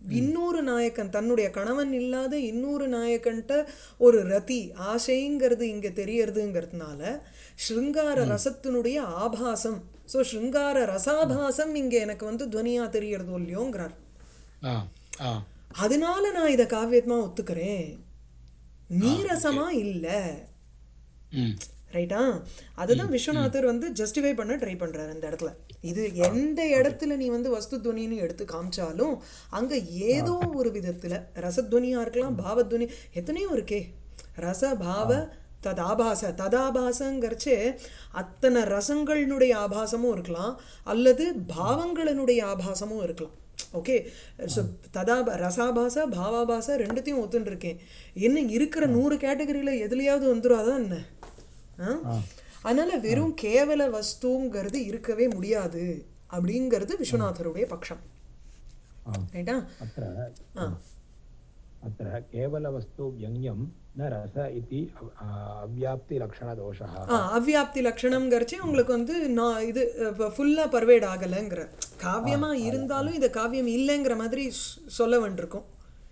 இன்னொரு நாயக்கன் தன்னுடைய கணவன் இல்லாத இன்னொரு நாயக்கன்ட்ட ஒரு ரதி ஆசைங்கிறது இங்க தெரியறதுங்கிறதுனால ஸ்ருங்கார ரசத்தினுடைய ஆபாசம் ஸோ ஸ்ருங்கார ரசாபாசம் இங்க எனக்கு வந்து துவனியா தெரியறதோ இல்லையோங்கிறார் ஆ ஆ அதனால நான் இதை காவியமா ஒத்துக்கிறேன் நீரசமா இல்லை ம் ரைட்டா அதுதான் விஸ்வநாதர் வந்து ஜஸ்டிஃபை பண்ண ட்ரை பண்றாரு அந்த இடத்துல இது எந்த இடத்துல நீ வந்து வஸ்து துவனின்னு எடுத்து காமிச்சாலும் அங்க ஏதோ ஒரு விதத்துல ரசத்வனியா இருக்கலாம் பாவத்வனி எத்தனையோ இருக்கே ரச பாவ ததாபாச ததாபாசங்கிறச்சே அத்தனை ரசங்களினுடைய ஆபாசமும் இருக்கலாம் அல்லது பாவங்களினுடைய ஆபாசமும் இருக்கலாம் ஓகே ஸோ ததா ரசாபாச பாவாபாச ரெண்டுத்தையும் ஒத்துன்னு இருக்கேன் என்ன இருக்கிற நூறு கேட்டகரியில் எதுலையாவது வந்துடாதான் என்ன ஆ? அதனால வெறும் கேவல வஸ்துங்கிறது இருக்கவே முடியாது அப்படிங்கிறது விஸ்வநாதருடைய பட்சம் ரைட்டா अत्र ஆ अत्र केवलवस्तु व्यङ्ग्यं न रस इति अव- अव्याप्तिलक्षणदोषः ஆ அவ்வியாப்தி லட்சணம்ங்கிறச்சே உங்களுக்கு வந்து நான் இது ஃபுல்லாக பர்வேட் ஆகலைங்கிற காவியமா இருந்தாலும் இது காவியம் இல்லைங்கிற மாதிரி ஸ்- சொல்ல வேண்டியிருக்கும்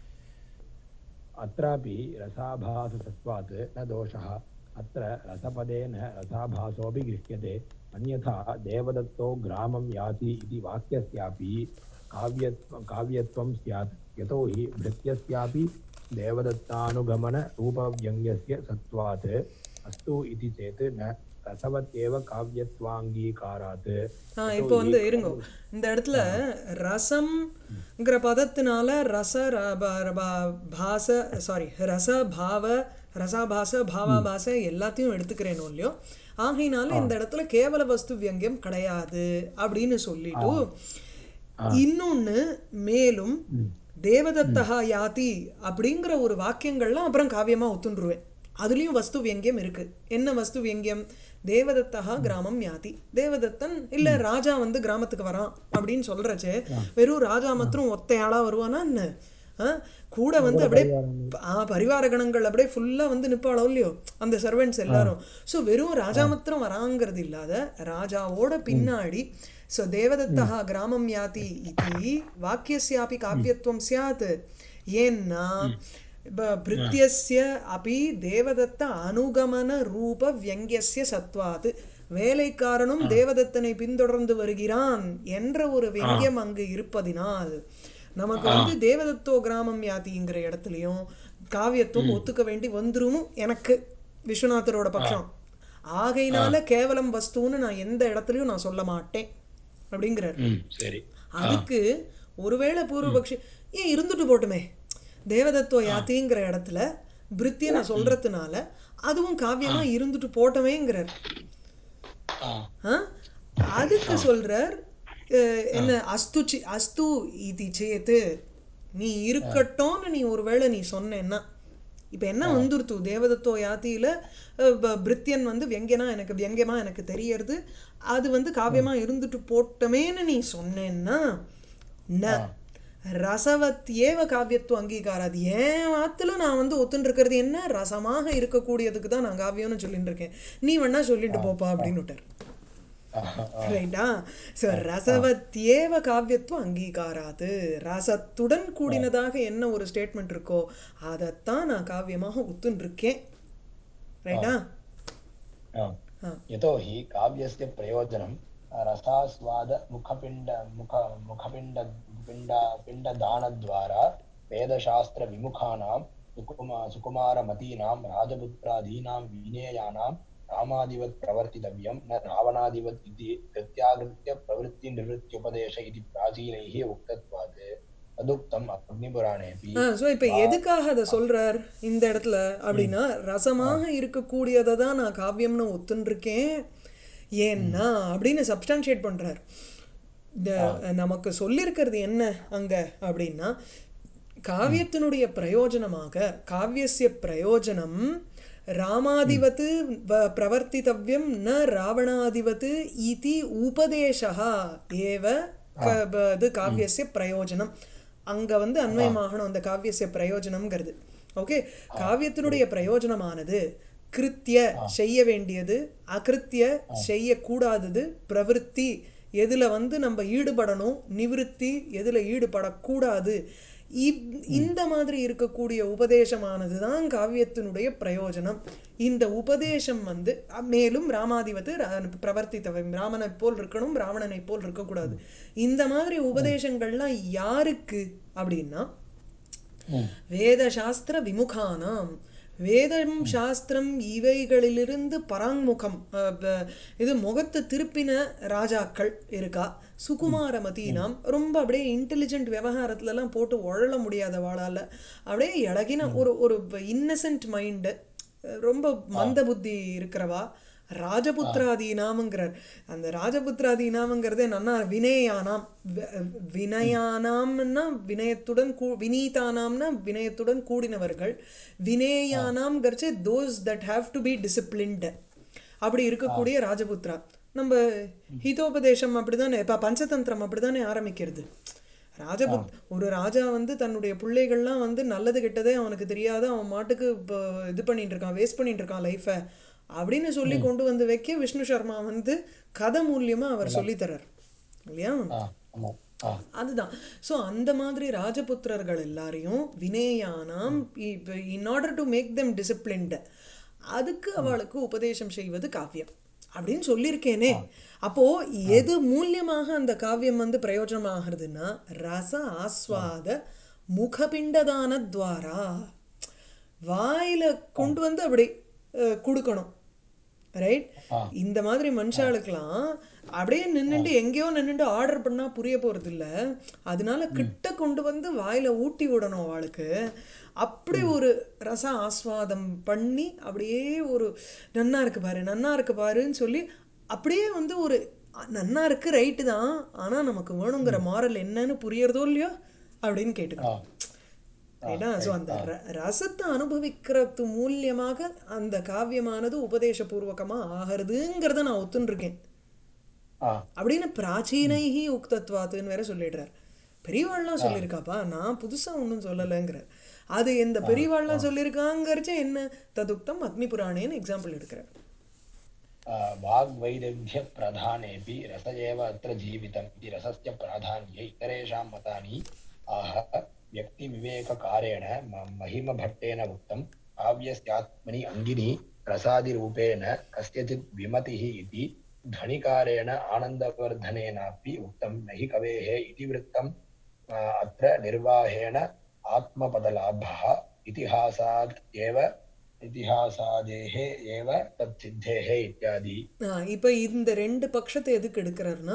अत्रापि रसाभाससत्वात् न दोषः अत्र रसपदेन रसाभासोऽपि गृह्यते अन्यथा देवदत्तो ग्रामं याति इति वाक्यस्यापि काव्यत्व काव्यत्वं स्यात् यतो हि भृत्यस्यापि देवदत्तानुगमनरूपव्यङ्ग्यस्य सत्त्वात् अस्तु इति चेत् न रसवत्येव काव्यत्वाङ्गीकारात् ஆ இப்போ வந்து இருங்க இந்த இடத்துல ரசம்ங்கிற பதத்தினால ரச ர- ப- ப- பாச சாரி ரச பாவ ரசாபாச பாவாபாச எல்லாத்தையும் எடுத்துக்கிறேனோ இல்லையோ ஆகையினால இந்த இடத்துல கேவல வஸ்து வியங்கியம் கிடையாது அப்படின்னு சொல்லிட்டு இன்னொன்னு மேலும் தேவதத்தகா யாதி அப்படிங்கிற ஒரு வாக்கியங்கள்லாம் அப்புறம் காவியமா ஒத்துண்டுருவேன் அதுலயும் வஸ்து வியங்கியம் இருக்கு என்ன வஸ்து வியங்கியம் தேவதத்தகா கிராமம் யாதி தேவதத்தன் இல்ல ராஜா வந்து கிராமத்துக்கு வரான் அப்படின்னு சொல்றச்சே வெறும் ராஜா மாத்திரம் ஒத்தையாளா வருவானா என்ன ஆ? கூட வந்து அப்படியே ஆ பரிவார கணங்கள் அப்படியே ஃபுல்லா வந்து நிப்பாளோ இல்லையோ அந்த சர்வெண்ட்ஸ் எல்லாரும் ஸோ வெறும் ராஜா மாத்திரம் வராங்கிறது இல்லாத ராஜாவோட பின்னாடி ஸோ தேவதத்தா கிராமம் யாதி இது வாக்கியஸ்யாபி காவியத்துவம் சியாத் ஏன்னா ப- பிருத்தியஸ்ய அபி தேவதத்த அனுகமன ரூப வியங்கியஸ்ய சத்வாத் வேலைக்காரனும் தேவதத்தனை பின்தொடர்ந்து வருகிறான் என்ற ஒரு வியங்கியம் அங்கு இருப்பதினால் நமக்கு வந்து தேவதத்தோ கிராமம் யாத்திங்கிற இடத்துலயும் காவியத்துவம் ஒத்துக்க வேண்டி வந்துரும் எனக்கு விஸ்வநாதரோட பட்சம் ஆகையினால கேவலம் வஸ்துன்னு நான் எந்த இடத்துலயும் நான் சொல்ல மாட்டேன் அப்படிங்கிறார் ம் சரி அதுக்கு ஒருவேளை பூர்வபக்ஷி ஏன் இருந்துட்டு போட்டுமே தேவதத்துவ யாத்திங்கிற இடத்துல பிரித்தியனை சொல்றதுனால அதுவும் காவியமா இருந்துட்டு போட்டமேங்கிறார் ஆ ஆ? அதுக்கு சொல்றார் அஹ், என்ன அஸ்துச்சி அஸ்து இது சேத்து நீ இருக்கட்டும்னு நீ ஒருவேளை நீ சொன்னேன்னா இப்போ என்ன வந்துருத்து தேவதத்தோ யாத்தியில அஹ், ப- பிரித்தியன் வந்து வியங்கியனா எனக்கு வியங்கியமா எனக்கு தெரியறது அது வந்து காவியமா இருந்துட்டு போட்டமேன்னு நீ சொன்னேன்னா ந ரசவத்தியேவ காவியத்துவ அங்கீகாராது ஏன் வாத்துல நான் வந்து ஒத்துன்னு இருக்கிறது என்ன ரசமாக இருக்கக்கூடியதுக்கு தான் நான் காவியம்னு சொல்லிட்டு இருக்கேன் நீ வேணா சொல்லிட்டு போப்பா அப்படின்னு விட்டார் ரைட்டா ஸோ ரசவத்தியேவ காவியத்துவம் அங்கீகாராது ரசத்துடன் கூடினதாக என்ன ஒரு ஸ்டேட்மெண்ட் இருக்கோ அதைத்தான் நான் காவியமாக ஒத்துன்னு இருக்கேன் ரைட்டா ஆ. यतो हि काव्यस्य प्रयोजनं रसास्वादमुखपिण्ड मुख मुखपिण्ड पिण्ड पिण्डदानद्वारा वेदशास्त्रविमुखानां सुकुमा सुकुमारमतीनां राजपुत्रादीनां विनेयानां रामादिवत् प्रवर्तितव्यं न रावणादिवत् इति प्रत्यागृत्य प्रवृत्तिनिवृत्त्युपदेश इति प्राचीनैः उक्तत्वात् तदुक्तम् अग्निपुराणेऽपि ஆ ஸோ இப்போ எதுக்காக அதை சொல்றார் இந்த இடத்துல அப்படின்னா ரசமாக இருக்கக்கூடியதை தான் நான் காவியம்னு ஒத்துன்றிருக்கேன் ஏன்னா அப்படின்னு சப்ஸ்டான்ஷியேட் பண்றார் இந்த நமக்கு சொல்லியிருக்கிறது என்ன அங்க அப்படின்னா காவியத்தினுடைய பிரயோஜனமாக காவியசிய பிரயோஜனம் ராமாதிவத் வ- பிரவர்த்தித்தவ்யம் ந ராவணாதிவத் இதி உபதேசா ஏவ க- ப- இது காவியசிய பிரயோஜனம் அங்க வந்து அன்வயமாகணும் அந்த காவியசிய பிரயோஜனம்ங்கிறது ஓகே காவியத்தினுடைய பிரயோஜனமானது கிருத்திய செய்ய வேண்டியது அகிருத்திய செய்யக்கூடாதது பிரவிற்த்தி எதுல வந்து நம்ம ஈடுபடணும் நிவிருத்தி எதுல ஈடுபடக்கூடாது இப்- இந்த மாதிரி இருக்கக்கூடிய உபதேசமானது தான் காவியத்தினுடைய பிரயோஜனம் இந்த உபதேசம் வந்து அ, மேலும் ராமாதிபத்து ரா- பிரவர்த்தித்தவன் ராமனைப் போல் இருக்கணும் ராவணனைப் போல் இருக்கக்கூடாது இந்த மாதிரி உபதேசங்கள்லாம் யாருக்கு அப்படின்னா வேத சாஸ்திர விமுகானாம் வேதம் சாஸ்திரம் இவைகளிலிருந்து பராங்முகம் அஹ், ப- இது முகத்தை திருப்பின ராஜாக்கள் இருக்கா சுகுமாரமதீனாம் ரொம்ப அப்படியே இன்டெலிஜென்ட் விவகாரத்துலலாம் போட்டு உழல முடியாத வாழால அப்படியே இழகின ஒரு ஒரு இன்னசென்ட் மைண்டு ரொம்ப மந்த புத்தி இருக்கிறவா ராஜபுத்திராதீனாம்ங்கிறார் அந்த ராஜபுத்திராதீனாம்ங்கிறதே நன்னா வினயானாம் வி- வினயானாம்னா வினயத்துடன் கூ வினீதானாம்னா வினயத்துடன் கூடினவர்கள் வினேயானாம்ங்கிறச்சு those that have to be disciplined அப்படி இருக்கக்கூடிய ராஜபுத்ரா நம்ம ஹிதோபதேசம் அப்படிதானே இப்போ பஞ்சதந்திரம் அப்படிதானே ஆரம்பிக்கிறது ராஜபுத் ஒரு ராஜா வந்து தன்னுடைய பிள்ளைகள்லாம் வந்து நல்லது கெட்டதே அவனுக்கு தெரியாத அவன் மாட்டுக்கு இப்போ இது பண்ணிட்டு இருக்கான் வேஸ்ட் பண்ணிட்டு இருக்கான் லைஃபை அப்படின்னு சொல்லி கொண்டு வந்து வைக்க விஷ்ணு சர்மா வந்து கதை மூலியமா அவர் சொல்லித்தரார் இல்லையா ஆ ஆமா ஆ அதுதான் ஸோ அந்த மாதிரி ராஜபுத்திரர்கள் எல்லாரையும் வினேயானாம் in order to make them disciplined அதுக்கு அவளுக்கு உபதேசம் செய்வது காவியம் அப்படின்னு சொல்லியிருக்கேனே அப்போ எது மூலியமாக அந்த காவியம் வந்து பிரயோஜனமாகிறதுன்னா ரச ஆஸ்வாத முகபிண்டதான துவாரா வாயில கொண்டு வந்து அப்படி அஹ், கொடுக்கணும் ரைட் இந்த மாதிரி மனுஷாளுக்கெல்லாம் அப்படியே நின்னுட்டு எங்கேயோ நின்னுட்டு ஆர்டர் பண்ணா புரிய போறது இல்ல அதனால கிட்ட கொண்டு வந்து வாயில ஊட்டி விடணும் அவளுக்கு அப்படி ஒரு ரச ஆஸ்வாதம் பண்ணி அப்படியே ஒரு நன்னா இருக்கு பாரு நன்னா இருக்கு பாருன்னு சொல்லி அப்படியே வந்து ஒரு அ, நன்னா இருக்கு ரைட்டு தான் ஆனா நமக்கு வேணுங்கிற மாரல் என்னன்னு புரியறதோ இல்லையோ அப்படின்னு கேட்டுக்கணும் ரைட்டா ஸோ அந்த ர- ரசத்தை அனுபவிக்கிறது மூலியமாக அந்த காவியமானது உபதேசபூர்வகமா ஆகிறதுங்கிறத நான் ஒத்துன்ருக்கேன் ஆ அப்படின்னு பிராச்சீனைஹி உக்தத்வாத்துன்னு வேற சொல்லிடுறார் பெரியவாள்லாம் சொல்லியிருக்காப்பா நான் புதுசா ஒன்றும் சொல்லலைங்கிறார் அது இந்த பெரியவாள்லாம் சொல்லியிருக்காங்கிறச்ச என்ன ததுக்தம் அக்னி புராணேன்னு எக்ஸாம்பிள் எடுக்கிறார் वाग्वैदग्ध्यप्रधानेऽपि रस एव अत्र जीवितम् इति रसस्य प्राधान्ये इतरेषां मतानि आह व्यक्तिविवेककारेण म- महिमभट्टेन उक्तं काव्यस्यात्मनि अङ्गिनि रसादिरूपेण कस्यचित् विमतिः इति ध्वनिकारेण आनन्दवर्धनेनापि उक्तं न हि कवेः इतिवृत्तम् आ, अत्र निर्वाहेण आत्मपदलाभः इतिहासात् एव इतिहासादेः एव तत्सिद्धेः इत्यादि ஆஹ் இப்ப இந்த ரெண்டு பட்சத்தை எதுக்கு எடுக்கிறாருன்னா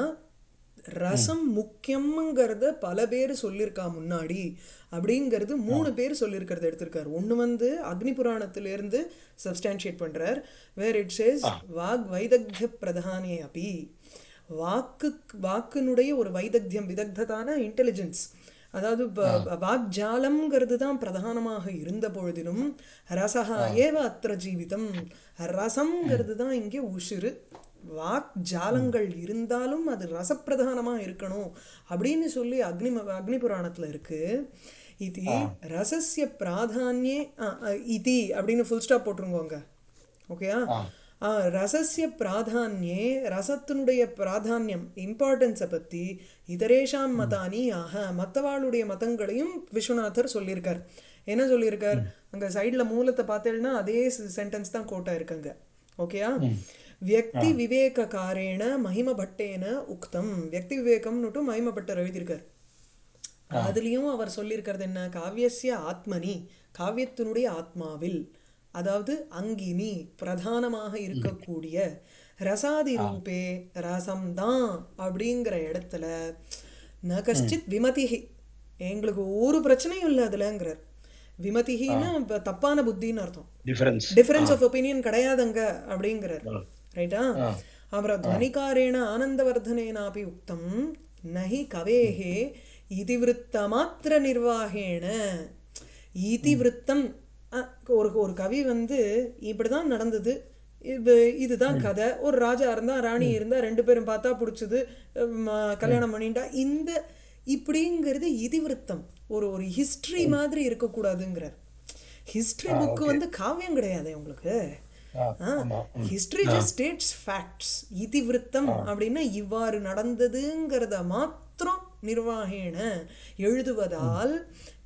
ரசம் முக்கியம்ங்கிறத பல பேர் சொல்லியிருக்கா முன்னாடி அப்படிங்கிறது மூணு பேர் சொல்லியிருக்கிறத எடுத்திருக்காரு ஒண்ணு வந்து அக்னி புராணத்திலிருந்து சப்ஸ்டான்ஷியேட் பண்றார் வேர் இட் சேஸ் வாக் வைதக்ய பிரதானே அபி வாக்கு வாக்கினுடைய ஒரு வைதக்தியம் விதக்ததான இன்டெலிஜென்ஸ் அதாவது ப- வாக்ஜாலம்ங்கிறது தான் பிரதானமாக இருந்த பொழுதிலும் ரசஹா ஏவ அத்திர ஜீவிதம் ரசம்ங்கிறது தான் இங்கே உஷிரு வாக் ஜாலங்கள் இருந்தாலும் அது ரசப்பிரதானமா இருக்கணும் அப்படின்னு சொல்லி அக்னி அக்னி புராணத்துல இருக்கு இது ரசஸ்ய பிராதான்யே ஆ, ஆ, இதி அப்படின்னு ஃபுல் ஸ்டாப் போட்டுருங்கோங்க ஓகேயா ஆ ரசஸ்ய பிராதான்யே ரசத்தினுடைய பிராதான்யம் இம்பார்ட்டன்ஸை பற்றி இதரேஷாம் மதானி ஆக மற்றவாளுடைய மதங்களையும் விஸ்வநாதர் சொல்லியிருக்கார் என்ன சொல்லியிருக்கார் அங்கே சைடில் மூலத்தை பார்த்தேன்னா அதே சென்டென்ஸ் தான் கோட்டா இருக்குங்க ஓகேயா வியக்தி விவேககாரேண மகிம பட்டேன உக்தம் வியக்தி விவேகம்னுட்டு மகிம பட்டர் எழுதியிருக்கார் அதுலயும் அவர் சொல்லியிருக்கிறது என்ன காவியஸ்ய ஆத்மனி காவியத்தினுடைய ஆத்மாவில் அதாவது அங்கினி பிரதானமாக இருக்கக்கூடிய ரசாதி ரூபே ரசம்தான் அப்படிங்கிற இடத்துல ந கஷ்டித் விமதிஹி எங்களுக்கு ஒரு பிரச்சனையும் இல்லை அதுலங்கிறார் விமதிஹின்னா இப்ப தப்பான புத்தின்னு அர்த்தம் difference டிஃபரன்ஸ் ஆஃப் ஒப்பீனியன் கிடையாதுங்க அப்படிங்கிறார் ரைட்டா அப்புறம் துவனிகாரேண ஆனந்தவர்தனேனாப்பி உக்தம் நஹி கவேஹே இதிவிருத்தமாத்திர நிர்வாகேண இதிவிருத்தம் அஹ், ஒரு ஒரு கவி வந்து இப்படிதான் நடந்தது இது இதுதான் கதை ஒரு ராஜா இருந்தா ராணி இருந்தா ரெண்டு பேரும் பார்த்தா பிடிச்சது கல்யாணம் பண்ணிட்டா இந்த இப்படிங்கிறது இதிவிருத்தம் ஒரு ஒரு ஹிஸ்டரி மாதிரி இருக்கக்கூடாதுங்கிறார் ஹிஸ்டரி புக்கு வந்து காவியம் கிடையாது உங்களுக்கு ஆ, ஆமா ஹிஸ்டரி ஜஸ்ட் ஸ்டேட்ஸ் ஃபேக்ட்ஸ் இதிவிருத்தம் அப்படின்னா இவ்வாறு நடந்ததுங்கிறத மாத்திரம் நிர்வாகேன எழுதுவதால்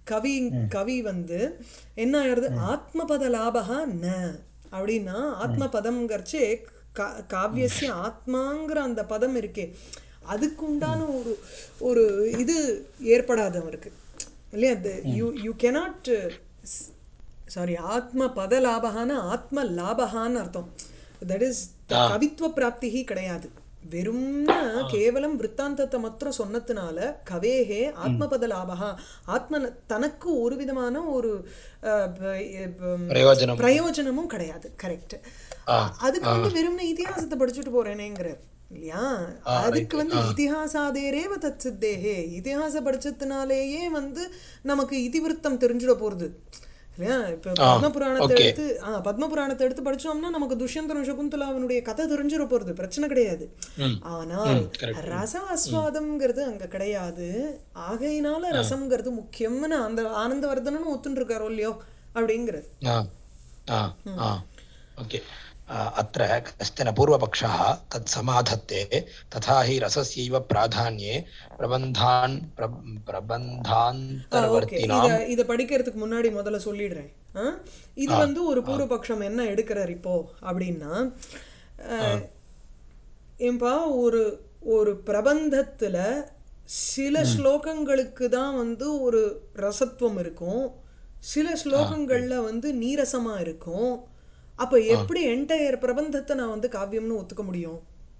கவி கவி வந்து என்ன ஆயிடுது ஆத்மபத லாபகா ந அப்படின்னா ஆத்மபதம்ங்கிறச்சே கா காவியசிய ஆத்மாங்கிற அந்த பதம் இருக்கே அதுக்கு உண்டான ஒரு ஒரு இது ஏற்படாது அவருக்கு இல்லையா யூ யூ கெனாட் சாரி ஆத்ம பத லாபகான ஆத்ம லாபகான்னு அர்த்தம் தட் இஸ் கவித்துவ பிராப்திகி கிடையாது வெறும்னா கேவலம் விற்த்தாந்தத்தை மாத்திரம் சொன்னதுனால கவேகே ஆத்மபத லாபகா ஆத்ம தனக்கு ஒரு விதமான ஒரு அஹ், ப- ப- பிரயோஜனம் பிரயோஜனமும் கிடையாது கரெக்ட் ஆ அதுக்கு வந்து வெறும்னு இதிகாசத்தை படிச்சுட்டு போறேனேங்கிறார் இல்லையா அதுக்கு வந்து இதிகாசாதேரேவ தத் சித்தேகே இதிகாச படிச்சதுனாலேயே வந்து நமக்கு இதிவிருத்தம் தெரிஞ்சிட போறது இல்லையா இப்ப பத்ம புராணத்தை okay. எடுத்து ஆ பத்ம புராணத்தை எடுத்து படிச்சோம்னா நமக்கு துஷ்யந்தரம் சகுந்தலாவனுடைய கதை தெரிஞ்சிட போறது பிரச்சனை கிடையாது ம் ஆனால் ம் correct ரச ஆஸ்வாதம்ங்கிறது அங்க கிடையாது ஆகையினால ரசம்ங்கிறது முக்கியம்னு அந்த ஆனந்தவர்தனனும் ஒத்துன்னு இருக்காரோ இல்லையோ அப்படிங்கிறது आ आ आ ओके आ, अत्र कश्चन पूर्वपक्षः तत् समाधत्ते तथा हि रसस्यैव प्राधान्ये प्रबन्धान् प्र ஓகே प्रबन्धान्तर्वर्तिनां இத இத படிக்கிறதுக்கு முன்னாடி முதல்ல சொல்லிடுறேன் ஆ? இது வந்து ஒரு பூர்வபக்ஷம் என்ன எடுக்கிறார் இப்போ அப்படின்னா அஹ், ஏம்பா ஒரு ஒரு பிரபந்தத்துல சில ஸ்லோகங்களுக்கு தான் வந்து ஒரு ரசத்துவம் இருக்கும் சில ஸ்லோகங்கள்ல வந்து நீரசமா இருக்கும் அப்ப எப்படி என்டையர் பிரபந்தத்தை நான் வந்து காவியம்னு ஒத்துக்க முடியும்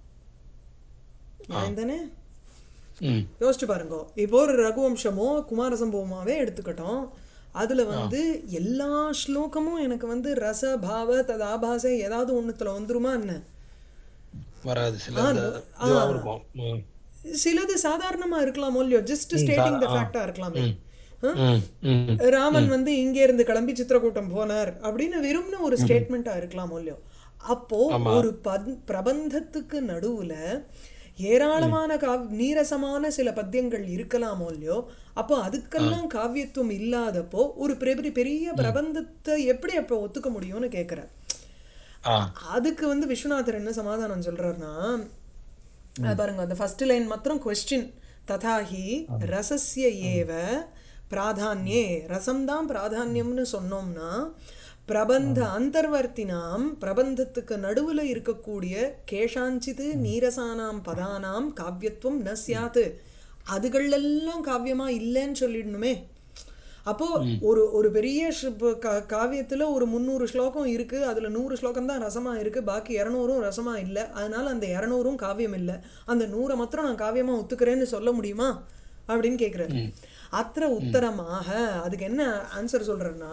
நான் தானே ம் யோசிச்சு பாருங்க இப்போ ஒரு ரகுவம்சமோ குமார சம்பவமாவே எடுத்துக்கிட்டோம் அதுல வந்து எல்லா ஸ்லோகமும் எனக்கு வந்து ரச பாவ ததாபாச ஏதாவது ஒண்ணுத்துல வந்துருமா என்ன வராது சில இதுவாக இருக்கும் ம் சிலது சாதாரணமா இருக்கலாமோ இல்லையோ ஜஸ்ட் ஸ்டேட்டிங் த ஃபேக்டா இருக்கலாமே ஆ? ம் ம் ராமன் வந்து இங்கே இருந்து கிளம்பி சித்திரக்கூட்டம் போனார் அப்படின்னு வெறும்னு ஒரு ஸ்டேட்மெண்ட்டா இருக்கலாமோ இல்லையோ அப்போ ஒரு பத் பிரபந்தத்துக்கு நடுவுல ஏராளமான காவ் நீரசமான சில பத்தியங்கள் இருக்கலாமோ இல்லையோ அப்போ அதுக்கெல்லாம் காவியத்துவம் இல்லாதப்போ ஒரு பெரிய பெரிய பிரபந்தத்தை எப்படி அப்போ ஒத்துக்க முடியும்னு கேட்குறேன் ஆ அதுக்கு வந்து விஸ்வநாதர் என்ன சமாதானம் சொல்றாருன்னா அது பாருங்க அந்த ஃபர்ஸ்ட் லைன் மாத்திரம் கொஸ்டின் ததாஹி ரசஸ்ய ஏவ பிராதான்யே ரசம்தான் பிராதான்யம்னு சொன்னோம்னா பிரபந்த அந்தர்வர்த்தினாம் பிரபந்தத்துக்கு நடுவுல இருக்கக்கூடிய கேஷாஞ்சிது நீரசானாம் பதானாம் காவியத்துவம் ந சியாத்து அதுகளெல்லாம் காவியமா இல்லைன்னு சொல்லிடணுமே அப்போ ஒரு ஒரு பெரிய ஷ்- இப்ப கா- காவியத்துல ஒரு முந்நூறு ஸ்லோகம் இருக்கு அதுல நூறு ஸ்லோகம் தான் ரசமா இருக்கு பாக்கி இரநூறும் ரசமா இல்ல அதனால அந்த இரநூறும் காவியம் இல்ல அந்த நூறை மாத்திரம் நான் காவியமா ஒத்துக்கிறேன்னு சொல்ல முடியுமா அப்படின்னு கேக்குறாரு அத்திர உத்தரமாக அதுக்கு என்ன ஆன்சர் சொல்றேன்னா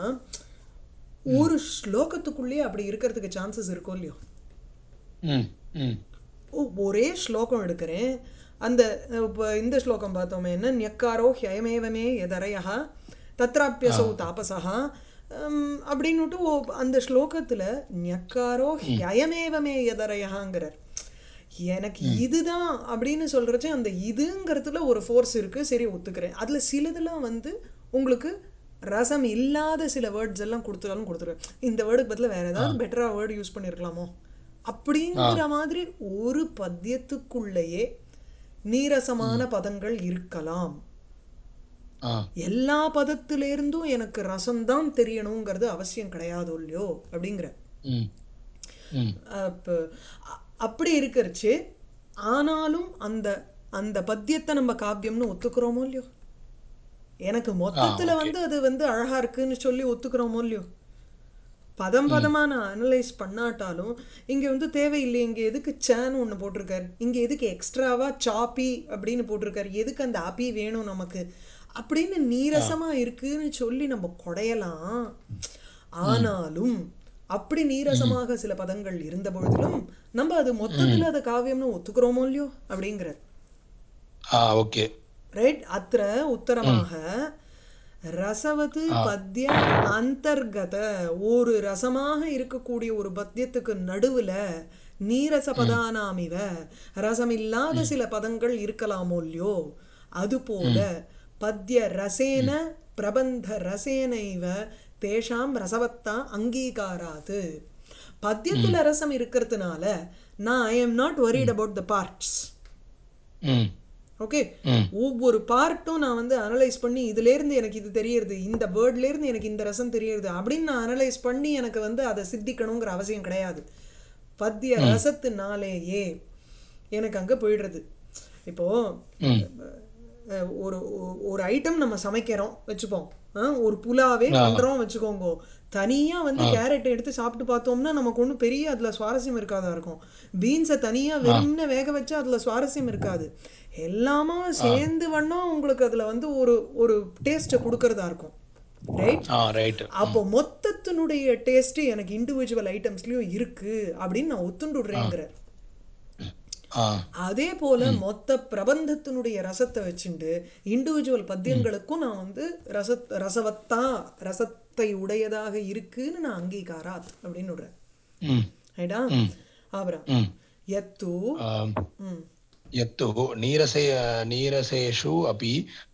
ஒரு ஸ்லோகத்துக்குள்ளேயே அப்படி இருக்கிறதுக்கு சான்சஸ் இருக்கோ இல்லையோ ம் ம் ஒ- ஒரே ஸ்லோகம் எடுக்கிறேன் அந்த இப்போ இந்த ஸ்லோகம் பார்த்தோமே என்ன நியக்காரோ ஹயமேவமே எதரையா தத்ராப்பியசௌ தாபசா ஹம், அப்படின்னுட்டு ஓ- அந்த ஸ்லோகத்துல நியக்காரோ ஹயமேவமே எதரையாங்கிறார் எனக்கு இதுதான் அப்படின்னு சொல்றச்சு அந்த இதுங்கிறதுல ஒரு ஃபோர்ஸ் இருக்கு சரி ஒத்துக்கிறேன் அதுல சிலதெல்லாம் வந்து உங்களுக்கு ரசம் இல்லாத சில வேர்ட்ஸ் எல்லாம் கொடுத்தாலும் கொடுத்துருவேன் இந்த வேர்டுக்கு பதிலா வேற ஏதாவது பெட்டரா வேர்டு யூஸ் பண்ணியிருக்கலாமோ அப்படிங்கிற மாதிரி ஒரு பத்தியத்துக்குள்ளேயே நீரசமான பதங்கள் இருக்கலாம் ஆ எல்லா பதத்திலிருந்தும் எனக்கு ரசம்தான் தெரியணுங்கிறது அவசியம் கிடையாது இல்லையோ அப்படிங்கிற ம் ம் அப்ப அ- அப்படி இருக்கிறச்சு ஆனாலும் அந்த அந்த பத்தியத்தை நம்ம காவியம்னு ஒத்துக்கிறோமோ இல்லையோ எனக்கு மொத்தத்துல வந்து அது வந்து அழகா இருக்குன்னு சொல்லி ஒத்துக்கிறோமோ இல்லையோ பதம் பதமா நான் அனலைஸ் பண்ணாட்டாலும் இங்க வந்து தேவையில்லை இங்க எதுக்கு சேன்னு ஒண்ணு போட்டிருக்காரு இங்க எதுக்கு எக்ஸ்ட்ராவா சாப்பி அப்படின்னு போட்டிருக்காரு எதுக்கு அந்த ஆப்பி வேணும் நமக்கு அப்படின்னு நீரசமா இருக்குன்னு சொல்லி நம்ம குடையலாம் ஆனாலும் அப்படி நீரசமாக சில பதங்கள் இருந்த பொழுதிலும் நம்ம அது மொத்தத்துல அதை காவியம்னு ஒத்துக்கிறோமோ இல்லையோ அப்படிங்கிறார் ஆ ஓகே ரைட் அத்திர உத்தரமாக ரசவது பத்ய அந்தர்கத ஒரு ரசமாக இருக்கக்கூடிய ஒரு பத்தியத்துக்கு நடுவுல நீரச பதானாமிவ ரசமில்லாத சில பதங்கள் இருக்கலாமோ இல்லையோ அதுபோல பத்ய ரசேன பிரபந்த ரசேனைவ தேஷாம் ரசவத்தா அங்கீகாராது பத்தியத்துல ரசம் இருக்கிறதுனால நான் I am not worried about the parts ம் ஓகே ம் ஒவ்வொரு பார்ட்டும் நான் வந்து அனலைஸ் பண்ணி இதுலேருந்து எனக்கு இது தெரியறது இந்த வேர்ட்லேருந்து எனக்கு இந்த ரசம் தெரியறது அப்படின்னு நான் அனலைஸ் பண்ணி எனக்கு வந்து அதை சித்திக்கணுங்கிற அவசியம் கிடையாது பத்திய ரசத்தினாலேயே எனக்கு அங்கே போயிடுறது இப்போ ம் அஹ், ஒரு ஒ- ஒரு ஐட்டம் நம்ம சமைக்கிறோம் வச்சுப்போம் அஹ், ஒரு புலாவே பண்றோம் வச்சுக்கோங்க தனியா வந்து கேரட் எடுத்து சாப்பிட்டு பார்த்தோம்னா நமக்கு ஒன்றும் பெரிய அதுல சுவாரஸ்யம் இருக்காதா இருக்கும் பீன்ஸை தனியா வெறும்னு வேக வச்சு அதுல சுவாரஸ்யம் இருக்காது எல்லாமே சேர்ந்து வேணா உங்களுக்கு அதுல வந்து ஒரு ஒரு டேஸ்ட்டை கொடுக்கறதா இருக்கும் ரைட் ஆ ரைட் அப்போ மொத்தத்தினுடைய டேஸ்ட் எனக்கு இண்டிவிஜுவல் ஐட்டம்ஸ்லயும் இருக்கு அப்படின்னு நான் ஒத்துண்டுடுறேங்கிறார் ஆ அதே போல மொத்த பிரபந்தத்தினுடைய ரசத்தை வச்சுண்டு இண்டிவிஜுவல் பத்தியங்களுக்கும் நான் வந்து ரச ரசவத்தா ரசத்தை உடையதாக இருக்குன்னு நான் அங்கீகாராத் அப்படின்னு விடுறேன் ம் ரைட்டா அப்புறம் ம் எத்து ஆம். ம் यत्तु नीरसे नीरसेषु अपि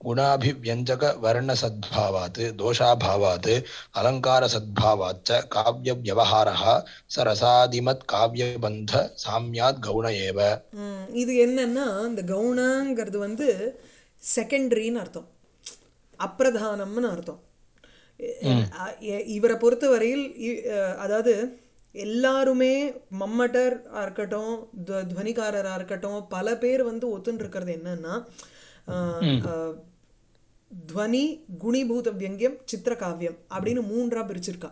गुणाभिव्यञ्जकवर्णसद्भावात् दोषाभावात् अलङ्कारसद्भावात् च काव्यव्यवहारः स रसादिमत् काव्यबन्ध साम्यात् गौण एव ம், இது என்னன்னா இந்த கவுனங்கிறது வந்து செகண்டரின்னு அர்த்தம் அப்பிரதானம்னு அர்த்தம் எ- எ- இவரை பொறுத்தவரையில் இ- அஹ், அதாவது எல்லாருமே மம்மட்டர் இருக்கட்டும் துவ- துவனிகாரரா இருக்கட்டும் பல பேர் வந்து ஒத்துன்னு இருக்கிறது என்னன்னா அஹ், அஹ், துவனி குணிபூத வியங்கியம் சித்திரகாவியம் அப்படின்னு மூன்றா பிரிச்சிருக்கா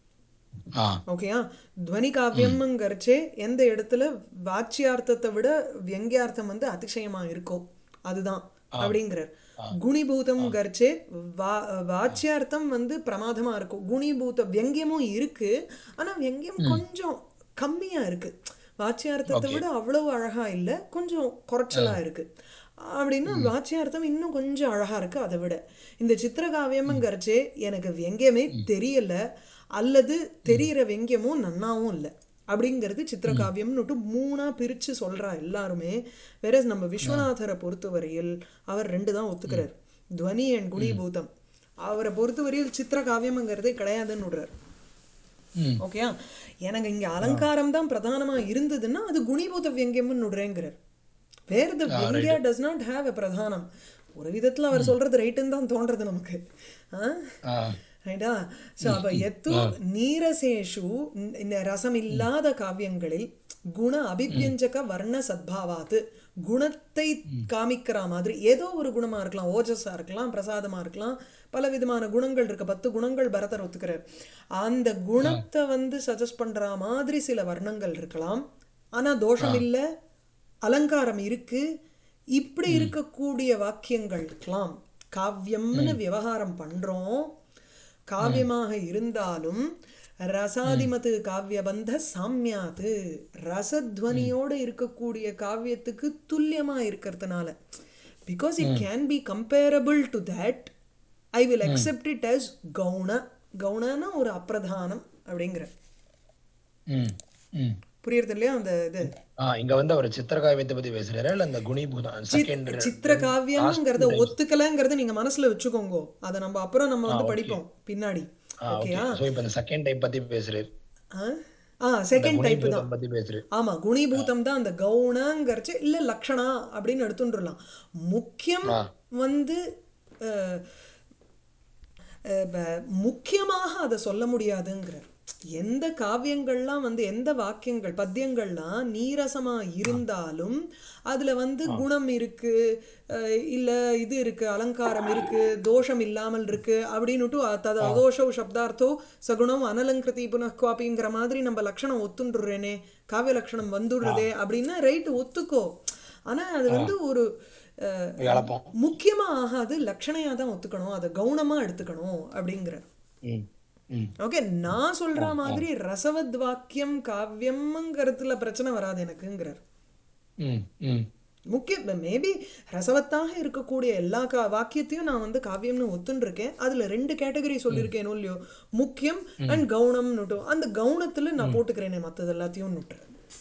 ஆ ஓகேயா துவனி காவியம்ங்கிறச்சே எந்த இடத்துல வாச்சியார்த்தத்தை விட வியங்கியார்த்தம் வந்து அதிசயமா இருக்கோ அதுதான் அப்படிங்கிறார் குணிபூதம் கர்ச்சே வா வாச்சியார்த்தம் வந்து பிரமாதமா இருக்கும் குணிபூத வியங்கியமும் இருக்கு ஆனா வியங்கியம் கொஞ்சம் கம்மியா இருக்கு வாச்சியார்த்தத்தை விட அவ்வளவு அழகா இல்ல கொஞ்சம் குறைச்சலா இருக்கு அப்படின்னா வாச்சியார்த்தம் இன்னும் கொஞ்சம் அழகா இருக்கு அதை விட இந்த சித்திரகாவியம்ங்கிறச்சே எனக்கு வியங்கியமே தெரியல அல்லது தெரியிற வெங்கியமும் நன்னாவும் இல்லை அப்படிங்கிறது சித்திரகாவியம்னுட்டு மூணா பிரிச்சு சொல்றா எல்லாருமே வேற நம்ம விஸ்வநாதரை பொறுத்தவரையில் அவர் ரெண்டு தான் ஒத்துக்கிறார் துவனி அண்ட் குணிபூதம் அவரை பொறுத்தவரையில் சித்திரகாவியம்ங்கிறதே கிடையாதுன்னு விடுறார் ம் ஓகேயா எனக்கு இங்க அலங்காரம் தான் பிரதானமா இருந்ததுன்னா அது குணிபூத வியங்கியம்னு விடுறேங்கிறார் வேர் த வியங்கியா டஸ் நாட் ஹேவ் எ பிரதானம் ஒரு விதத்துல அவர் சொல்றது ரைட்டுன்னு தான் தோன்றது நமக்கு ஆ ஆ ரைட்டா ஸோ அப்போ எத்து நீரசேஷு இந்த- இந்த ரசம் இல்லாத காவியங்களில் குண அபிவியஞ்சக வர்ண சத்பாவாத்து குணத்தை காமிக்கிற மாதிரி ஏதோ ஒரு குணமா இருக்கலாம் ஓஜஸா இருக்கலாம் பிரசாதமா இருக்கலாம் பல விதமான குணங்கள் இருக்கு பத்து குணங்கள் பரதர் ஒத்துக்கிறார் அந்த குணத்தை வந்து சஜஸ்ட் பண்ற மாதிரி சில வர்ணங்கள் இருக்கலாம் ஆனா தோஷம் இல்ல அலங்காரம் இருக்கு இப்படி இருக்கக்கூடிய வாக்கியங்கள் இருக்கலாம் காவியம்னு விவகாரம் பண்றோம் காவியமாக இருந்தாலும் ரசாதிமது காவியபந்த சாமியாது ரசத்வனியோடு இருக்கக்கூடிய காவியத்துக்கு துல்லியமா இருக்கிறதுனால because it can be comparable to that I will accept it as கவுன கவுனன்னா ஒரு அப்பிரதானம் அப்படிங்கிற ம் ம் புரியுறது இல்லையா அந்த இது ஆ இங்க வந்து அவர் சித்திரகாவியத்தை பத்தி பேசுறாரு இல்ல இந்த குணிபூதம் செகண்ட் சித்திர காவியம்ங்கிறத ஒத்துக்கலங்கிறத நீங்க மனசுல வச்சுக்கோங்க அதை நம்ம அப்புறம் நம்ம வந்து படிப்போம் பின்னாடி ஆ ஓகே சோ இப்போ இந்த செகண்ட் டைப் பத்தி பேசுறாரு ஆ? ஆ செகண்ட் டைப் தான் குணிபூதம் பத்தி பேசுறாரு ஆமா குணிபூதம் தான் அந்த கவுனங்கிறச்சு இல்ல லக்ஷணா அப்படின்னு எடுத்துட்டுலாம் முக்கியம் ஆ. வந்து அஹ், அஹ், ப- முக்கியமாக அதை சொல்ல முடியாதுங்கிறார் எந்த காவியங்கள்லாம் வந்து எந்த வாக்கியங்கள் பத்தியங்கள்லாம் நீரசமா இருந்தாலும் அதுல வந்து குணம் இருக்கு அஹ், இல்ல இது இருக்கு அலங்காரம் இருக்கு தோஷம் இல்லாமல் இருக்கு அப்படின்னுட்டு தது அதோஷோ சப்தார்த்தோ சகுணம் அனலங்கிருதி புனഃகுவாப்பிங்கிற மாதிரி நம்ம லட்சணம் ஒத்துண்டுறேனே காவிய லட்சணம் வந்துடுறதே அப்படின்னா ரைட்டு ஒத்துக்கோ ஆனா அது வந்து ஒரு அஹ், இழப்போம் முக்கியமா ஆகாது லட்சணையா தான் ஒத்துக்கணும் அதை கவுனமா எடுத்துக்கணும் அப்படிங்கிற ம் ம் ஓகே நான் சொல்ற மாதிரி ரசவத் வாக்கியம் காவியம்ங்கிறதுல பிரச்சனை வராது எனக்குங்கிறார் ம் ம் முக்கிய மேபி ரசவத்தாக இருக்கக்கூடிய எல்லா கா வாக்கியத்தையும் நான் வந்து காவியம்னு ஒத்துன்னு இருக்கேன் அதுல ரெண்டு கேட்டகரி சொல்லியிருக்கேனோ இல்லையோ முக்கியம் அண்ட் கவுனம்னுட்டு அந்த கவுனத்துல நான் போட்டுக்கிறேனே மத்தது எல்லாத்தையும் நுட்டுறேன்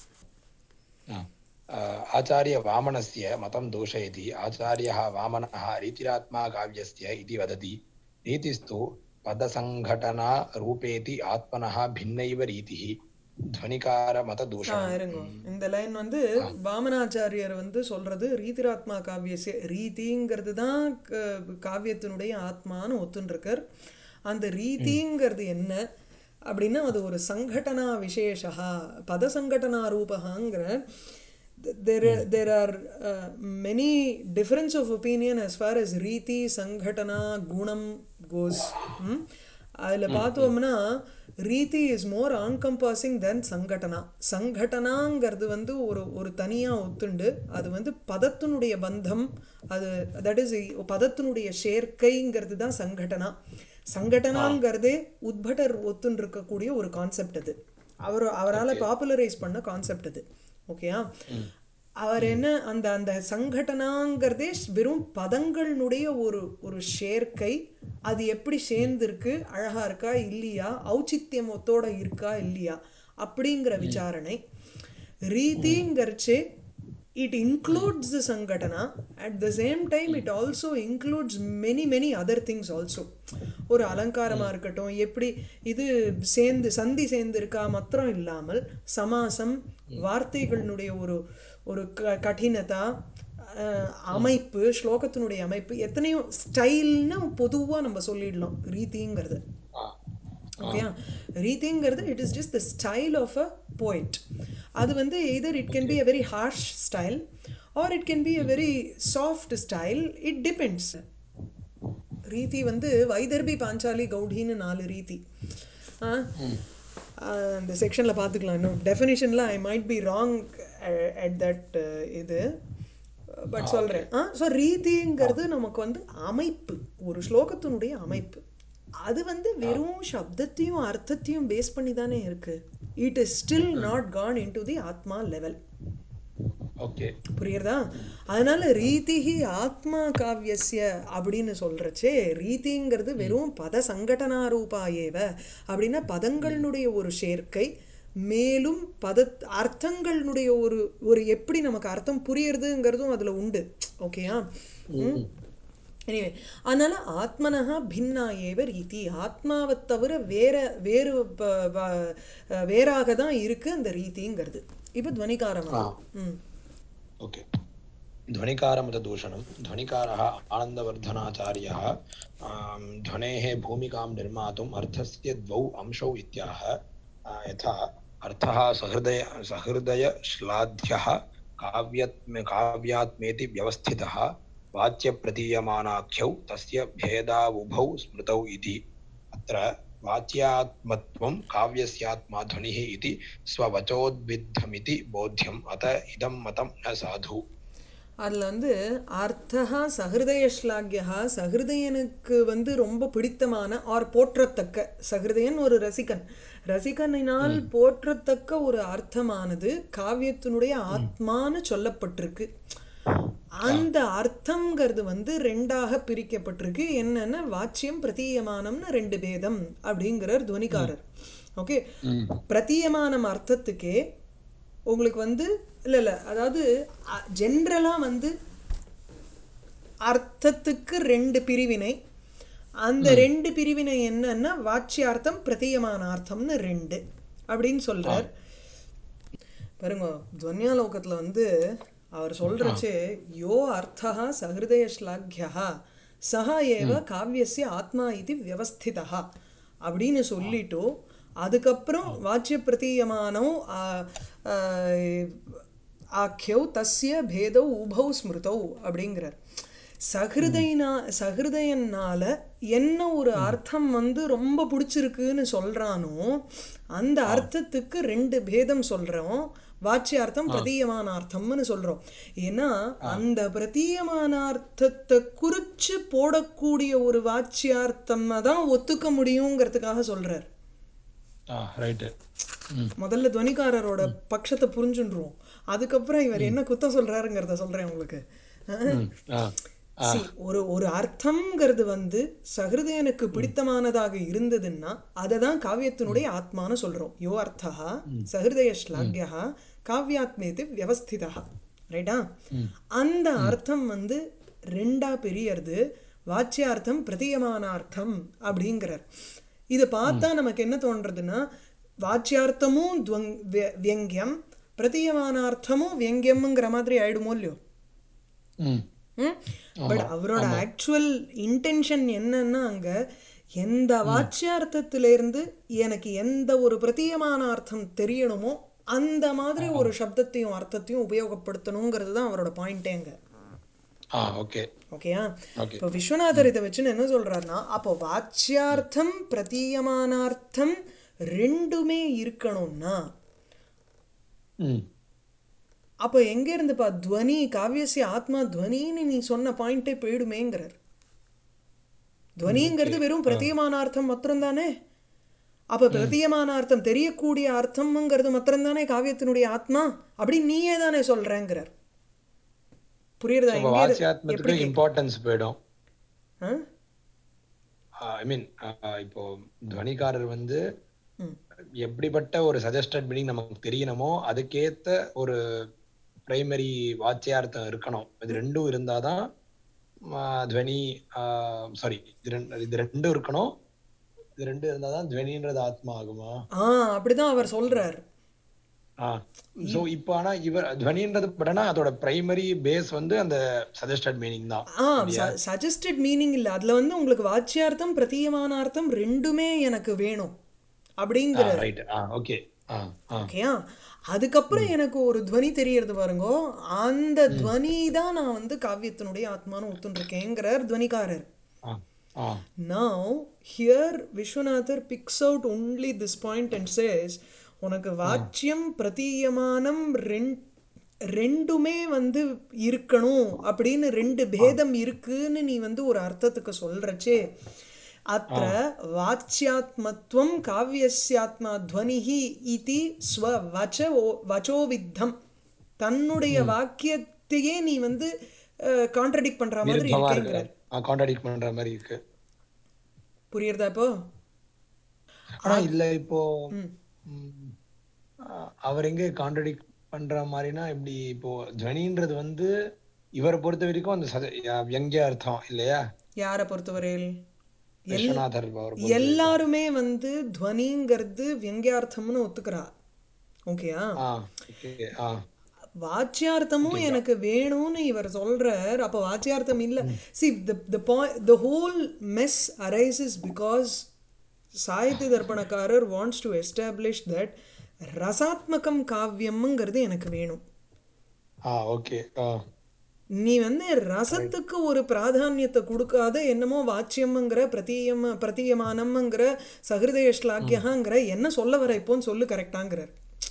आचार्यवामनस्य मतं दूषयति आचार्यः वामनः रीतिरात्मा काव्यस्य इति वदति रीतिस्तु पदसङ्घटनारूपेति आत्मनः भिन्नैव रीतिः ध्वनिकार मत ஆ दूषणम् இருங்க இந்த லைன் வந்து வாமனாச்சாரியர் வந்து சொல்றது ரீதிராத்மா காவியசிய ரீதிங்கிறது தான் க- காவியத்தினுடைய ஆத்மான்னு ஒத்துன்றிருக்கார் அந்த ரீதிங்கிறது என்ன அப்படின்னா அது ஒரு சங்கடனா விசேஷா பத சங்கடனா ரூபகாங்கிற there there are uh, many difference of opinion as far as ரீதி சங்கடனா குணம் goes ம்? அதுல பார்த்தோம்னா ரீதி இஸ் மோர் ஆன்கம்பாசிங் தென் சங்கடனா சங்கடனாங்கிறது வந்து ஒரு ஒரு தனியா ஒத்துண்டு அது வந்து பதத்தினுடைய பந்தம் அது தட் இஸ் பதத்தினுடைய சேர்க்கைங்கிறது தான் சங்கடனா சங்கடனாங்கிறதே உத்பட்டர் ஒத்துன்னு இருக்கக்கூடிய ஒரு கான்செப்ட் அது அவர் அவரால் பாப்புலரைஸ் பண்ண கான்செப்ட் அது ஓகேயா அவர் என்ன அந்த அந்த சங்கடனாங்கிறதே வெறும் பதங்களுடைய ஒரு ஒரு சேர்க்கை அது எப்படி சேர்ந்துருக்கு அழகா இருக்கா இல்லையா ஔச்சித்யமத்தோட இருக்கா இல்லையா அப்படிங்கிற விசாரணை ரீதிங்கிறச்சே இட் இன்க்ளூட்ஸ் த சங்கடனா at the same time it also includes many many other things also ஒரு அலங்காரமாக இருக்கட்டும் எப்படி இது சேர்ந்து சந்தி சேர்ந்து இருக்கா மாத்திரம் இல்லாமல் சமாசம் வார்த்தைகளினுடைய ஒரு ஒரு க கடினதா அஹ், அமைப்பு ஸ்லோகத்தினுடைய அமைப்பு எத்தனையோ ஸ்டைல்னு பொதுவாக நம்ம சொல்லிடலாம் ரீதிங்கிறது ஓகேயா ரீதிங்கிறது it is just the style of a poet அது வந்து either it can be a very harsh style or it can be a very soft style it depends ரீதி வந்து வைதர்பி பாஞ்சாலி கௌடின்னு நாலு ரீதி ஆ, ஆ, அந்த செக்ஷனில் பார்த்துக்கலாம் இன்னும் டெஃபினிஷனில் I might be wrong at that இது பட் சொல்கிறேன் ஆ ஸோ ரீதிங்கிறது நமக்கு வந்து அமைப்பு ஒரு ஸ்லோகத்தினுடைய அமைப்பு அது வந்து வெறும் சப்தத்தையும் அர்த்தத்தையும் பேஸ் பண்ணி தானே இருக்கு it is still not gone in to the atma level okay புரியுறதா அதனால ரீதிஹி ஆத்மா காவியஸ்ய அப்படின்னு சொல்றச்சே ரீதிங்கிறது வெறும் பத சங்கடனா ரூபா ஏவ அப்படின்னா பதங்களுடைய ஒரு சேர்க்கை மேலும் பத அர்த்தங்களுடைய ஒரு ஒரு எப்படி நமக்கு அர்த்தம் புரியுறதுங்கிறதும் அதுல உண்டு ஓகேயா ம் எனிவே அதனால ஆத்மனஹா பின்னா ஏவ ரீதி ஆத்மாவை தவிர வேற வேறு ப- வ- வேறாக தான் இருக்கு அந்த ரீதிங்கிறது இப்போ துவனிகாரம் ம் ओके ध्वनिकारमतदूषणं ध्वनिकारः आनन्दवर्धनाचार्यः आं, ध्वनेः भूमिकां निर्मातुम् अर्थस्य द्वौ अंशौ इत्याह आ, यथा अर्थः सहृदय सहृदयश्लाघ्यः काव्यत्म काव्यात्मेति व्यवस्थितः वाच्यप्रतीयमानाख्यौ तस्य भेदावुभौ स्मृतौ इति अत्र वाच्यात्मत्वं काव्यस्यात्मा ध्वनिः इति स्ववचोद्विद्धमिति बोध्यम् अत इदं मतं न साधु அதில் வந்து அர்த்தா சஹிருதய ஸ்லாகியா சஹிருதயனுக்கு வந்து ரொம்ப பிடித்தமான ஆர் போற்றத்தக்க சஹிருதயன் ஒரு ரசிகன் ரசிகனினால் போற்றத்தக்க ஒரு அர்த்தமானது காவியத்தினுடைய ஆத்மான்னு சொல்லப்பட்டிருக்கு அந்த அர்த்தங்கிறது வந்து ரெண்டாக பிரிக்கப்பட்டிருக்கு என்னன்னா வாச்சியம் பிரதீயமானம்னு ரெண்டு பேதம் அப்படிங்கிறார் துவனிக்காரர் ஓகே பிரதீயமானம் அர்த்தத்துக்கே உங்களுக்கு வந்து இல்லை இல்லை அதாவது ஜென்ரலாக வந்து அர்த்தத்துக்கு ரெண்டு பிரிவினை அந்த ரெண்டு பிரிவினை என்னன்னா வாச்சியார்த்தம் பிரதீயமான அர்த்தம்னு ரெண்டு அப்படின்னு சொல்றார் பாருங்க துவன்யாலோகத்தில் வந்து அவர் சொல்றச்சே யோ அர்த்தா சஹிருதய ஸ்லாக்யா சஹ ஏவ காவியஸ்ய ஆத்மா இது வியவஸ்திதா அப்படின்னு சொல்லிட்டு அதுக்கப்புறம் வாச்சிய பிரதீயமானோ ஆ- ஆ- ஆக்கியௌ தஸ்ய பேதௌ உபௌ ஸ்மிருதௌ அப்படிங்கிறார் சஹிருதைனா சஹிருதயனால என்ன ஒரு அர்த்தம் வந்து ரொம்ப பிடிச்சிருக்குன்னு சொல்றானோ அந்த அர்த்தத்துக்கு ரெண்டு பேதம் சொல்றோம் வாச்சியார்த்தம் பிரதீயமான அர்த்தம்னு சொல்றோம் ஏன்னா அந்த பிரதீயமான அர்த்தத்தை குறிச்சு போடக்கூடிய ஒரு வாச்சியார்த்தம் தான் ஒத்துக்க முடியுங்கிறதுக்காக சொல்றார் ரைட்டு முதல்ல துவனிக்காரரோட பட்சத்தை புரிஞ்சுன்றுவோம் அதுக்கப்புறம் இவர் என்ன குத்தம் சொல்றாருங்கிறத சொல்றேன் உங்களுக்கு See, ஒரு ஒரு அர்த்தம்ங்கிறது வந்து சஹிருதயனுக்கு பிடித்தமானதாக இருந்ததுன்னா அதை தான் காவியத்தினுடைய ஆத்மான்னு சொல்றோம் யோ அர்த்தா சஹிருதய ஸ்லாக்யா காவியாத்மேது வியவஸ்திதா ரைட்டா அந்த அர்த்தம் வந்து ரெண்டா பெரியறது வாச்சியார்த்தம் பிரதீயமான அர்த்தம் அப்படிங்கிறார் இதை பார்த்தா நமக்கு என்ன தோன்றதுன்னா வாச்சியார்த்தமும் துவங் விய- வியங்கியம் பிரதீயமானார்த்தமும் வியங்கியம்ங்கிற மாதிரி ஆயிடுமோ இல்லையோ ம் பட் அவரோட ஆக்சுவல் இன்டென்ஷன் என்னன்னா அங்க எந்த வாச்சியார்த்தத்திலிருந்து எனக்கு எந்த ஒரு பிரதீயமான அர்த்தம் தெரியணுமோ அந்த மாதிரி ஒரு சப்தத்தையும் அர்த்தத்தையும் உபயோகப்படுத்தணுங்கிறது தான் அவரோட பாயிண்டே அங்க ஆ ஓகே ஓகேயா ஓகே இப்போ விஸ்வநாதர் இதை வச்சுன்னு என்ன சொல்றாருன்னா அப்போ வாச்சியார்த்தம் பிரதீயமானார்த்தம் ரெண்டுமே இருக்கணும்னா ம் அப்போ எங்க இருந்துப்பா துவனி காவியசிய ஆத்மா துவனின்னு நீ சொன்ன பாயிண்டே போயிடுமேங்கிறார் துவனிங்கிறது வெறும் பிரதீயமானார்த்தம் மாத்திரம்தானே அப்ப பிரதீயமானார்த்தம் தெரியக்கூடிய அர்த்தம்ங்கிறது மாத்திரம்தானே காவியத்தினுடைய ஆத்மா அப்படி நீயே தானே சொல்றேங்கிறார் புரியுறதா இப்போ எங்கே இது- வாச்சியாத்மத்துக்கு இம்பார்ட்டன்ஸ் போயிடும் ஆ? ஐ மீன் இப்போ துவனிக்காரர் வந்து ம். எப்படிப்பட்ட ஒரு சஜஸ்டட் மீனிங் நமக்கு தெரியணுமோ அதுக்கேத்த ஒரு பிரைமரி வாச்சியார்த்தம் இருக்கணும் இது ரெண்டும் இருந்தாதான் ஆ, துவனி சாரி இது ரெண்டு இது ரெண்டும் இருக்கணும் இது ரெண்டும் இருந்தாதான் துவனின்றது ஆத்மா ஆகுமா ஆ அப்படிதான் அவர் சொல்றார் ஆ சோ இப்போ ஆனா இவர் துவனின்றது படனா அதோட பிரைமரி பேஸ் வந்து அந்த சஜஸ்டட் மீனிங் தான் ஆ சஜஸ்டட் மீனிங் இல்ல அதுல வந்து உங்களுக்கு வாச்சியார்த்தம் பிரதீயமான அர்த்தம் ரெண்டுமே எனக்கு வேணும் அப்படிங்கிற ரைட் ஆ ஓகே ஆ ஆ ஓகேயா அதுக்கப்புறம் எனக்கு ஒரு துவனி தெரியறது பாருங்க அந்த துவனி தான் நான் வந்து காவியத்தினுடைய ஆத்மான்னு ஒத்துருக்கேங்கிறார் துவனிக்காரர் ஆ ஆ Now, here Vishwanathar picks out only this point and says, உனக்கு வாச்சியம் பிரதீயமானம் ரெண் ரெண்டுமே வந்து இருக்கணும் அப்படின்னு ரெண்டு பேதம் இருக்குன்னு நீ வந்து ஒரு அர்த்தத்துக்கு சொல்றச்சே அத்த வாச்சியாத்மத்துவம் காவியஸ்யாத்மா துவனிஹி இதி ஸ்வ வச்ச வச்சோவித்தம் தன்னுடைய வாக்கியத்தையே நீ வந்து கான்ட்ரடிக்ட் பண்ற மாதிரி விருப்பமா இருக்கேங்கிற இருக்கு கான்ட்ராடிக்ட் பண்ற மாதிரி இருக்கு புரியுறதா இப்போ ஆனா இல்ல இப்போ ம், ஆ, அவர் எங்க கான்ட்ராடிக்ட் பண்ற மாதிரினா இப்படி இப்போ துவனின்றது வந்து இவரை பொறுத்த வரைக்கும் அந்த சத வியங்கிய அர்த்தம் இல்லையா யாரை பொறுத்தவரையில் எல் விஸ்வநாதர் அவர் பொறுத்த எல்லாருமே வந்து துவனிங்கிறது வியங்கியார்த்தம்னு ஒத்துக்கிறா ஓகேயா ஆ ஓகே ஆ வாச்சியார்த்தமும் எனக்கு வேணும்னு இவர் சொல்றார் அப்போ வாச்சியார்த்தம் இல்ல see the the point the whole mess arises because சாகித்ய தர்ப்பணக்காரர் வாண்ட்ஸ் டு எஸ்டாப்ளிஷ் தட் ரசாத்மகம் காவியம்ங்கிறது எனக்கு வேணும் ஆ ஓகே ஆ நீ வந்து ரசத்துக்கு ஒரு பிராதானியத்தை கொடுக்காத என்னமோ வாச்சியம்ங்கிற பிரதீயம் பிரதீயமானம்ங்கிற சகிருதய ஸ்லாக்கியகாங்கிற என்ன சொல்ல வர இப்போன்னு சொல்லு கரெக்டாங்கிறார்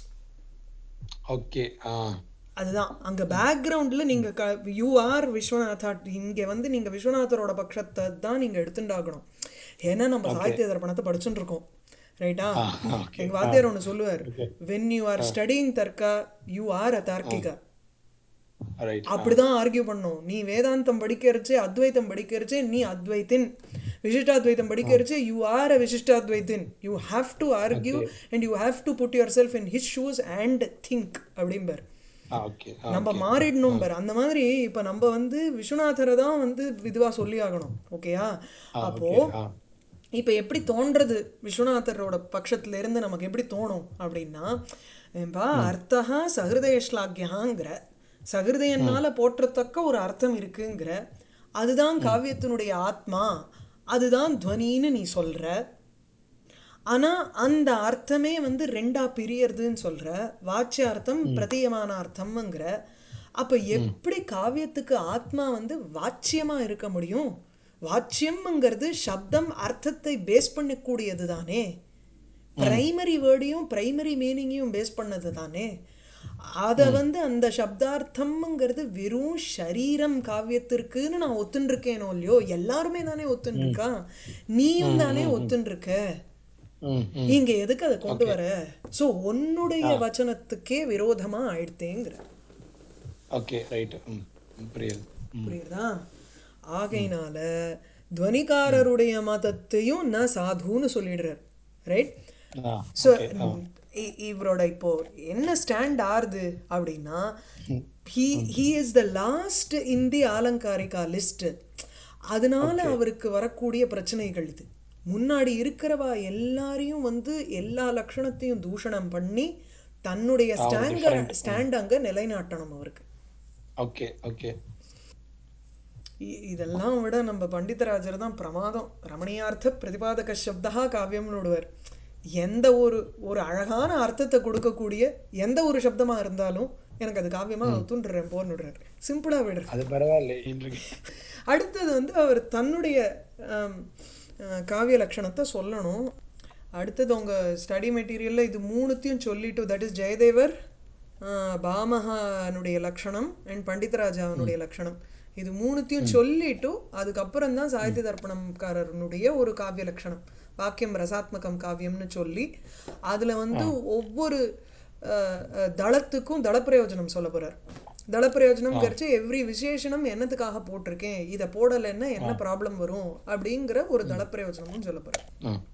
ஓகே ஆ அதுதான் அங்க பேக்ரவுண்ட்ல நீங்க யூ ஆர் விஸ்வநாதா இங்க வந்து நீங்க விஸ்வநாதரோட பட்சத்தை தான் நீங்க எடுத்துட்டாகணும் ஏன்னா நம்ம சாகித்ய தர்ப்பணத்தை படிச்சுட்டு இருக்கோம் ரைட்டா ஓகே எங்க வாத்தியார் ஒன்று சொல்லுவார் when you are studying tarka you are a tarkika right அப்படிதான் ஆர்கியூ பண்ணும் நீ வேதாந்தம் படிக்கிறச்சே அத்வைத்தம் படிக்கிறச்சே நீ அத்வைத்தின் விசிஷ்டாத்வைத்தம் படிக்கிறச்சே யூ ஆர் அ விசிஷ்டாத்வைத்தின் you have to argue and you have to put yourself in his shoes and think அப்படிம்பார் ஆ ஓகே ஆ நம்ம மாறிடணும் பார் அந்த மாதிரி இப்ப நம்ம வந்து விஸ்வநாதரை தான் வந்து இதுவா சொல்லி ஆகணும் ஓகேயா அப்போ ஓகே ஆ இப்ப எப்படி தோன்றது விஸ்வநாதரோட பட்சத்துல இருந்து நமக்கு எப்படி தோணும் அப்படின்னா ஏம்பா அர்த்தா சகிருதய ஸ்லாக்கியகாங்கிற சகிருதயனால போற்றத்தக்க ஒரு அர்த்தம் இருக்குங்கிற அதுதான் காவியத்தினுடைய ஆத்மா அதுதான் துவனின்னு நீ சொல்ற ஆனா அந்த அர்த்தமே வந்து ரெண்டா பிரியறதுன்னு சொல்ற வாச்சிய அர்த்தம் பிரதீயமான அர்த்தம்ங்கிற அப்ப எப்படி காவியத்துக்கு ஆத்மா வந்து வாச்சியமா இருக்க முடியும் வாச்சியம்ங்கிறது சப்தம் அர்த்தத்தை பேஸ் பண்ணக்கூடியது தானே பிரைமரி வேர்டையும் பிரைமரி மீனிங்கையும் பேஸ் பண்ணது தானே அதை வந்து அந்த சப்தார்த்தம்ங்கிறது வெறும் ஷரீரம் காவியத்திற்குன்னு நான் ஒத்துன்னு இல்லையோ எல்லாருமே தானே ஒத்துன்னு இருக்கா நீயும் தானே ஒத்துன்னு இருக்க ம் ம் நீங்க எதுக்கு அதை கொண்டு வர சோ உன்னுடைய வச்சனத்துக்கே விரோதமா ஆயிடுத்தேங்கிற ஓகே ரைட் ம் ம், புரியுது ம் புரியுதா ஆகையினால துவனிகாரருடைய மதத்தையும் நான் சாதுன்னு சொல்லிடுறார் ரைட் ஆ ஸோ ஓகே ஆ இவரோட இப்போ என்ன ஸ்டாண்ட் ஆறுது அப்படின்னா he he is the last in the alankarika list அதனால அவருக்கு வரக்கூடிய பிரச்சனைகள் இது முன்னாடி இருக்கிறவா எல்லாரையும் வந்து எல்லா லக்ஷணத்தையும் தூஷணம் பண்ணி தன்னுடைய ஸ்டாங்க ஸ்டாண்ட் அங்க நிலைநாட்டணும் அவருக்கு ஓகே ஓகே இ- இதெல்லாம் விட நம்ம பண்டிதராஜர் தான் பிரமாதம் ரமணியார்த்த பிரதிபாதக சப்தா காவியம்னு விடுவார் எந்த ஒரு ஒரு அழகான அர்த்தத்தை கொடுக்கக்கூடிய எந்த ஒரு சப்தமா இருந்தாலும் எனக்கு அது காவியமா ஒத்துண்டுறேன் போன்னுடுறாரு சிம்பிளா விடுறாரு அது பரவாயில்ல இன்றைக்கு அடுத்தது வந்து அவர் தன்னுடைய ஆம், அஹ், காவிய லட்சணத்தை சொல்லணும் அடுத்தது உங்க ஸ்டடி மெட்டீரியல்ல இது மூணுத்தையும் சொல்லிட்டு தட் இஸ் ஜெயதேவர் அஹ், பாமகனுடைய லட்சணம் அண்ட் பண்டிதராஜாவனுடைய லட்சணம் இது மூணுத்தையும் சொல்லிட்டு அதுக்கப்புறம் தான் சாகித்ய தர்ப்பணம்காரனுடைய ஒரு காவிய லட்சணம் வாக்கியம் ரசாத்மகம் காவியம்னு சொல்லி அதுல வந்து ஒவ்வொரு அஹ், அஹ், தளத்துக்கும் தளப்பிரயோஜனம் சொல்ல போறார் தளப்பிரயோஜனம் கரிச்சு எவ்ரி விசேஷனம் என்னத்துக்காக போட்டிருக்கேன் இதை போடலைன்னா என்ன ப்ராப்ளம் வரும் அப்படிங்கிற ஒரு தளப்பிரயோஜனமும் சொல்ல போறார் ம்